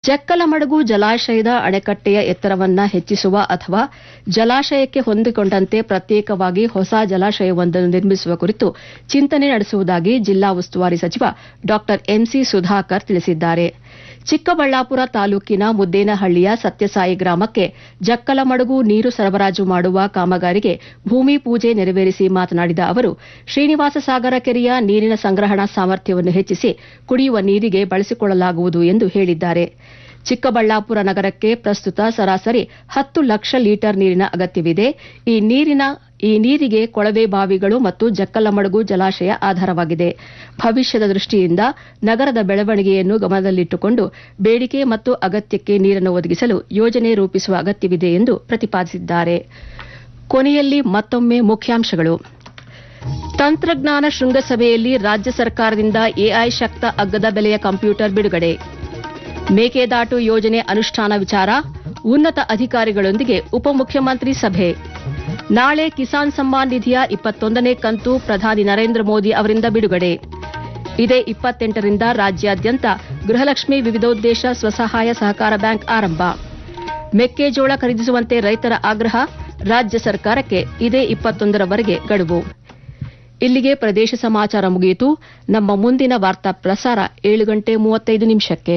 ಜಕ್ಕಲಮಡುಗು ಜಲಾಶಯದ ಅಣೆಕಟ್ಟೆಯ ಎತ್ತರವನ್ನ ಹೆಚ್ಚಿಸುವ ಅಥವಾ ಜಲಾಶಯಕ್ಕೆ ಹೊಂದಿಕೊಂಡಂತೆ ಪ್ರತ್ಯೇಕವಾಗಿ ಹೊಸ ಜಲಾಶಯವೊಂದನ್ನು ನಿರ್ಮಿಸುವ ಕುರಿತು ಚಿಂತನೆ ನಡೆಸುವುದಾಗಿ ಜಿಲ್ಲಾ ಉಸ್ತುವಾರಿ ಸಚಿವ ಡಾ ಎಂಸಿ ಸುಧಾಕರ್ ತಿಳಿಸಿದ್ದಾರೆ ಚಿಕ್ಕಬಳ್ಳಾಪುರ ತಾಲೂಕಿನ ಮುದ್ದೇನಹಳ್ಳಿಯ ಸತ್ಯಸಾಯಿ ಗ್ರಾಮಕ್ಕೆ ಜಕ್ಕಲಮಡುಗು ನೀರು ಸರಬರಾಜು ಮಾಡುವ ಕಾಮಗಾರಿಗೆ ಭೂಮಿ ಪೂಜೆ ನೆರವೇರಿಸಿ ಮಾತನಾಡಿದ ಅವರು ಶ್ರೀನಿವಾಸ ಸಾಗರ ಕೆರೆಯ ನೀರಿನ ಸಂಗ್ರಹಣಾ ಸಾಮರ್ಥ್ಯವನ್ನು ಹೆಚ್ಚಿಸಿ ಕುಡಿಯುವ ನೀರಿಗೆ ಬಳಸಿಕೊಳ್ಳಲಾಗುವುದು ಎಂದು ಹೇಳಿದ್ದಾರೆ ಚಿಕ್ಕಬಳ್ಳಾಪುರ ನಗರಕ್ಕೆ ಪ್ರಸ್ತುತ ಸರಾಸರಿ ಹತ್ತು ಲಕ್ಷ ಲೀಟರ್ ನೀರಿನ ಅಗತ್ಯವಿದೆ ಈ ನೀರಿನ ಈ ನೀರಿಗೆ ಕೊಳವೆ ಬಾವಿಗಳು ಮತ್ತು ಜಕ್ಕಲಮಡುಗು ಜಲಾಶಯ ಆಧಾರವಾಗಿದೆ ಭವಿಷ್ಯದ ದೃಷ್ಟಿಯಿಂದ ನಗರದ ಬೆಳವಣಿಗೆಯನ್ನು ಗಮನದಲ್ಲಿಟ್ಟುಕೊಂಡು ಬೇಡಿಕೆ ಮತ್ತು ಅಗತ್ಯಕ್ಕೆ ನೀರನ್ನು ಒದಗಿಸಲು ಯೋಜನೆ ರೂಪಿಸುವ ಅಗತ್ಯವಿದೆ ಎಂದು ಪ್ರತಿಪಾದಿಸಿದ್ದಾರೆ ಕೊನೆಯಲ್ಲಿ ಮತ್ತೊಮ್ಮೆ ಮುಖ್ಯಾಂಶಗಳು ತಂತ್ರಜ್ಞಾನ ಶೃಂಗಸಭೆಯಲ್ಲಿ ರಾಜ್ಯ ಸರ್ಕಾರದಿಂದ ಎಐ ಶಕ್ತ ಅಗ್ಗದ ಬೆಲೆಯ ಕಂಪ್ಯೂಟರ್ ಬಿಡುಗಡೆ ಮೇಕೆದಾಟು ಯೋಜನೆ ಅನುಷ್ಠಾನ ವಿಚಾರ ಉನ್ನತ ಅಧಿಕಾರಿಗಳೊಂದಿಗೆ ಉಪಮುಖ್ಯಮಂತ್ರಿ ಸಭೆ ನಾಳೆ ಕಿಸಾನ್ ಸಮ್ಮಾನ್ ನಿಧಿಯ ಇಪ್ಪತ್ತೊಂದನೇ ಕಂತು ಪ್ರಧಾನಿ ನರೇಂದ್ರ ಮೋದಿ ಅವರಿಂದ ಬಿಡುಗಡೆ ಇದೇ ಇಪ್ಪತ್ತೆಂಟರಿಂದ ರಾಜ್ಯಾದ್ಯಂತ ಗೃಹಲಕ್ಷ್ಮಿ ವಿವಿಧೋದ್ದೇಶ ಸ್ವಸಹಾಯ ಸಹಕಾರ ಬ್ಯಾಂಕ್ ಆರಂಭ ಮೆಕ್ಕೆಜೋಳ ಖರೀದಿಸುವಂತೆ ರೈತರ ಆಗ್ರಹ ರಾಜ್ಯ ಸರ್ಕಾರಕ್ಕೆ ಇದೇ ಇಪ್ಪತ್ತೊಂದರವರೆಗೆ ಗಡುವು ಇಲ್ಲಿಗೆ ಪ್ರದೇಶ ಸಮಾಚಾರ ಮುಗಿಯಿತು ನಮ್ಮ ಮುಂದಿನ ವಾರ್ತಾ ಪ್ರಸಾರ ಏಳು ಗಂಟೆ ಮೂವತ್ತೈದು ನಿಮಿಷಕ್ಕೆ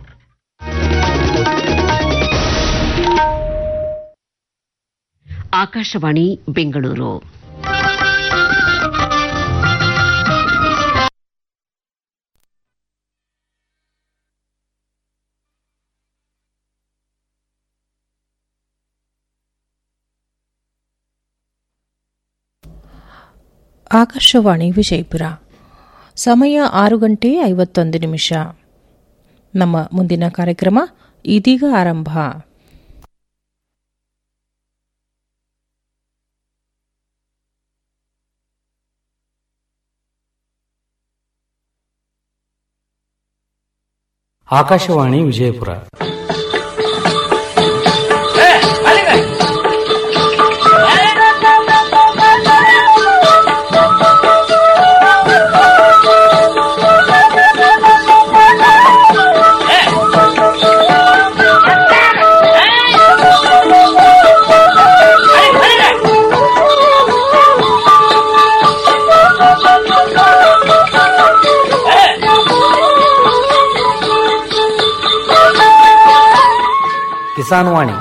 ಆಕಾಶವಾಣಿ ಬೆಂಗಳೂರು ಆಕಾಶವಾಣಿ ವಿಜಯಪುರ ಸಮಯ ಆರು ಗಂಟೆ ಐವತ್ತೊಂದು ನಿಮಿಷ ನಮ್ಮ ಮುಂದಿನ ಕಾರ್ಯಕ್ರಮ ಇದೀಗ ಆರಂಭ ಆಕಾಶವಾಣಿ ವಿಜಯಪುರ ಕಿಸಾನ್ ವಾಣಿ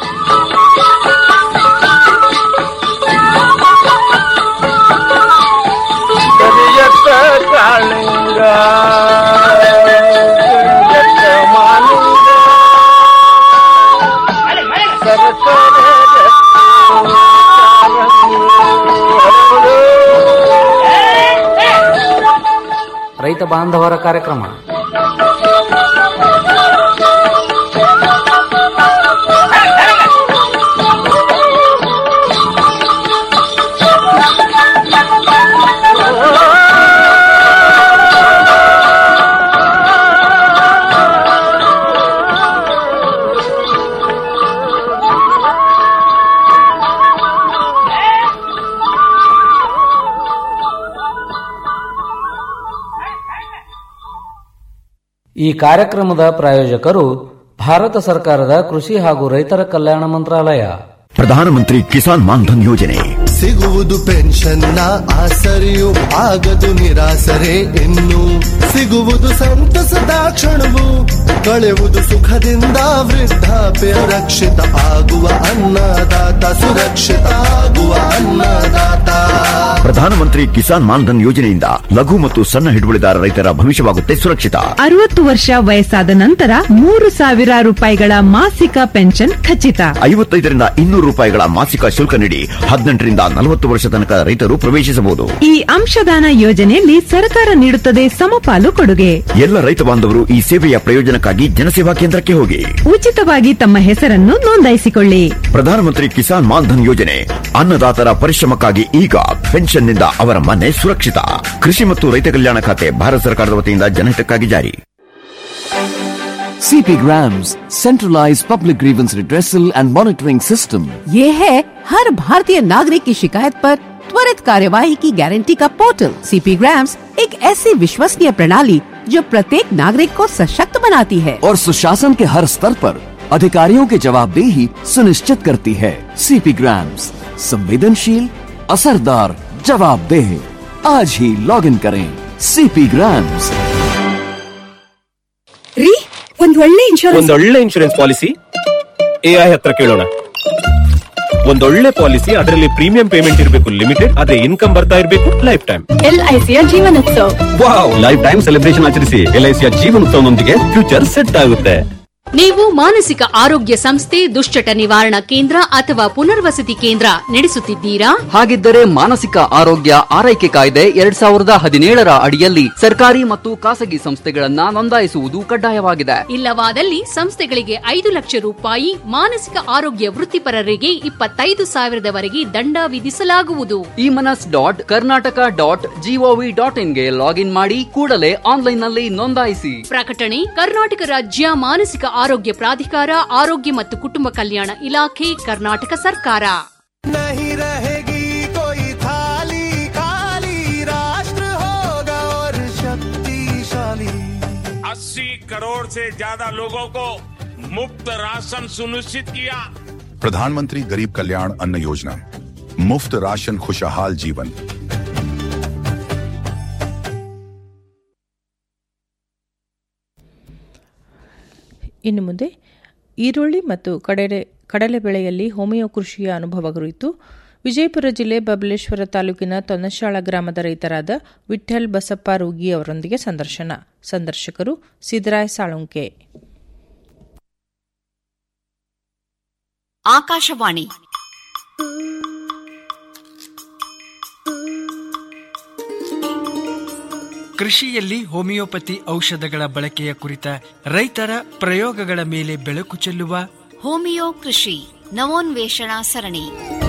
ಕರಿಯತ್ತ ಕಾಳಿಂಗ ಕರಿಯತ್ತ ಮಾಲಿಂಗ ಸರಸರ ರಕ್ತ ಹರಡು. ರೈತ ಬಾಂಧವರ ಕಾರ್ಯಕ್ರಮ ಈ ಕಾರ್ಯಕ್ರಮದ ಪ್ರಾಯೋಜಕರು ಭಾರತ ಸರ್ಕಾರದ ಕೃಷಿ ಹಾಗೂ ರೈತರ ಕಲ್ಯಾಣ ಮಂತ್ರಾಲಯ ಪ್ರಧಾನಮಂತ್ರಿ ಕಿಸಾನ್ ಮಾನ್ಧನ್ ಯೋಜನೆ ಸಿಗುವುದು ಪೆನ್ಷನ್ನ ಆಸರೆಯು ಆಗದು ನಿರಾಸರೆ ಇನ್ನು ಸಿಗುವುದು ಸಂತಸದ ಕ್ಷಣವು ಕಳೆವುದು ಸುಖದಿಂದ ವೃದ್ಧಾಪ್ಯ ರಕ್ಷಿತ ಆಗುವ ಅನ್ನದಾತ ಸುರಕ್ಷಿತ ಆಗುವ ಅನ್ನದಾತ ಪ್ರಧಾನಮಂತ್ರಿ ಕಿಸಾನ್ ಮಾನ್ಧನ್ ಯೋಜನೆಯಿಂದ ಲಘು ಮತ್ತು ಸಣ್ಣ ಹಿಡುವಳಿದಾರ ರೈತರ ಭವಿಷ್ಯವಾಗುತ್ತೆ ಸುರಕ್ಷಿತ ಅರವತ್ತು ವರ್ಷ ವಯಸ್ಸಾದ ನಂತರ ಮೂರು ಸಾವಿರ ರೂಪಾಯಿಗಳ ಮಾಸಿಕ ಪೆನ್ಷನ್ ಖಚಿತ ಐವತ್ತೈದರಿಂದ ಇನ್ನೂರು ರೂಪಾಯಿಗಳ ಮಾಸಿಕ ಶುಲ್ಕ ನೀಡಿ ಹದಿನೆಂಟರಿಂದ ನಲವತ್ತು ವರ್ಷ ತನಕ ರೈತರು ಪ್ರವೇಶಿಸಬಹುದು ಈ ಅಂಶದಾನ ಯೋಜನೆಯಲ್ಲಿ ಸರ್ಕಾರ ನೀಡುತ್ತದೆ ಸಮಪಾಲು ಕೊಡುಗೆ ಎಲ್ಲ ರೈತ ಬಾಂಧವರು ಈ ಸೇವೆಯ ಪ್ರಯೋಜನಕ್ಕಾಗಿ ಜನಸೇವಾ ಕೇಂದ್ರಕ್ಕೆ ಹೋಗಿ ಉಚಿತವಾಗಿ ತಮ್ಮ ಹೆಸರನ್ನು ನೋಂದಾಯಿಸಿಕೊಳ್ಳಿ ಪ್ರಧಾನಮಂತ್ರಿ ಕಿಸಾನ್ ಮಾನ್ಧನ್ ಯೋಜನೆ ಅನ್ನದಾತರ ಪರಿಶ್ರಮಕ್ಕಾಗಿ ಈಗ ಪೆನ್ಷನ್ನಿಂದ ಅವರ ಮನೆ ಸುರಕ್ಷಿತ ಕೃಷಿ ಮತ್ತು ರೈತ ಕಲ್ಯಾಣ ಖಾತೆ ಭಾರತ ಸರ್ಕಾರದ ವತಿಯಿಂದ ಜನಹಿತಕ್ಕಾಗಿ ಜಾರಿ CP Grams, centralized public grievance redressal and monitoring system. ये है हर भारतीय नागरिक की शिकायत पर त्वरित कार्यवाही की गारंटी का पोर्टल सीपी ग्राम्स एक ऐसी विश्वसनीय प्रणाली जो प्रत्येक नागरिक को सशक्त बनाती है और सुशासन के हर स्तर पर अधिकारियों की जवाबदेही सुनिश्चित करती है सीपी ग्राम्स संवेदनशील असरदार जवाबदेह आज ही लॉग इन करें सीपी ग्राम्स ರೀ ಒಂದ್ ಒಳ್ಳೆ ಇನ್ಶೂರೆನ್ಸ್ ಒಂದೊಳ್ಳೆ ಇನ್ಶೂರೆನ್ಸ್ ಪಾಲಿಸಿ ಎಐ ಹತ್ರ ಕೇಳೋಣ ಒಂದೊಳ್ಳೆ ಪಾಲಿಸಿ ಅದರಲ್ಲಿ ಪ್ರೀಮಿಯಂ ಪೇಮೆಂಟ್ ಇರಬೇಕು ಲಿಮಿಟೆಡ್ ಅದೇ ಇನ್ಕಮ್ ಬರ್ತಾ ಇರಬೇಕು ಲೈಫ್ ಟೈಮ್ ಎಲ್ಐಸಿಯ Jeevanotsava wow life time celebration ಆಚರಿಸಿ ಎಲ್ಐಸಿಯ ಜೀವನೋತ್ಸವನೊಂದಿಗೆ ಫ್ಯೂಚರ್ ಸೆಟ್ ಆಗುತ್ತೆ ನೀವು ಮಾನಸಿಕ ಆರೋಗ್ಯ ಸಂಸ್ಥೆ ದುಶ್ಚಟ ನಿವಾರಣಾ ಕೇಂದ್ರ ಅಥವಾ ಪುನರ್ವಸತಿ ಕೇಂದ್ರ ನಡೆಸುತ್ತಿದ್ದೀರಾ ಹಾಗಿದ್ದರೆ ಮಾನಸಿಕ ಆರೋಗ್ಯ ಆರೈಕೆ ಕಾಯ್ದೆ ಎರಡ್ ಸಾವಿರದ ಹದಿನೇಳರ ಅಡಿಯಲ್ಲಿ ಸರ್ಕಾರಿ ಮತ್ತು ಖಾಸಗಿ ಸಂಸ್ಥೆಗಳನ್ನ ನೋಂದಾಯಿಸುವುದು ಕಡ್ಡಾಯವಾಗಿದೆ ಇಲ್ಲವಾದಲ್ಲಿ ಸಂಸ್ಥೆಗಳಿಗೆ ಐದು ಲಕ್ಷ ರೂಪಾಯಿ ಮಾನಸಿಕ ಆರೋಗ್ಯ ವೃತ್ತಿಪರರಿಗೆ ಇಪ್ಪತ್ತೈದು ಸಾವಿರದವರೆಗೆ ದಂಡ ವಿಧಿಸಲಾಗುವುದು ಈ Manas dot Karnataka dot G O ಇನ್ಗೆ ಲಾಗಿನ್ ಮಾಡಿ ಕೂಡಲೇ ಆನ್ಲೈನ್ನಲ್ಲಿ ನೋಂದಾಯಿಸಿ ಪ್ರಕಟಣೆ ಕರ್ನಾಟಕ ರಾಜ್ಯ ಮಾನಸಿಕ ಆರೋಗ್ಯ ಪ್ರಾಧಿಕಾರ ಆರೋಗ್ಯ ಮತ್ತು ಕುಟುಂಬ ಕಲ್ಯಾಣ ಇಲಾಖೆ ಕರ್ನಾಟಕ ಸರ್ಕಾರ नहीं रहेगी कोई थाली खाली राष्ट्र होगा और शक्तिशाली अस्सी करोड़ से ज्यादा लोगों को मुफ्त राशन सुनिश्चित किया प्रधानमंत्री गरीब कल्याण अन्न योजना मुफ्त राशन खुशहाल जीवन ಇನ್ನು ಮುಂದೆ ಈರುಳ್ಳಿ ಮತ್ತು ಕಡಲೆ ಕಡಲೆ ಬೆಳೆಯಲ್ಲಿ ಹೋಮಿಯೋ ಕೃಷಿಯ ಅನುಭವ ಕುರಿತು ವಿಜಯಪುರ ಜಿಲ್ಲೆ ಬಬಲೇಶ್ವರ ತಾಲೂಕಿನ ತೊನ್ನಶಾಳ ಗ್ರಾಮದ ರೈತರಾದ ವಿಠ್ಠಲ್ ಬಸಪ್ಪ ರೂಗಿ ಅವರೊಂದಿಗೆ ಸಂದರ್ಶನ ಸಂದರ್ಶಕರು ಸಿದ್ದರಾಯ್ ಸಾಳುಂಕೆ ಆಕಾಶವಾಣಿ ಕೃಷಿಯಲ್ಲಿ ಹೋಮಿಯೋಪತಿ ಔಷಧಗಳ ಬಳಕೆಯ ಕುರಿತ ರೈತರ ಪ್ರಯೋಗಗಳ ಮೇಲೆ ಬೆಳಕು ಚೆಲ್ಲುವ ಹೋಮಿಯೋ ಕೃಷಿ ನವೋನ್ವೇಷಣಾ ಸರಣಿ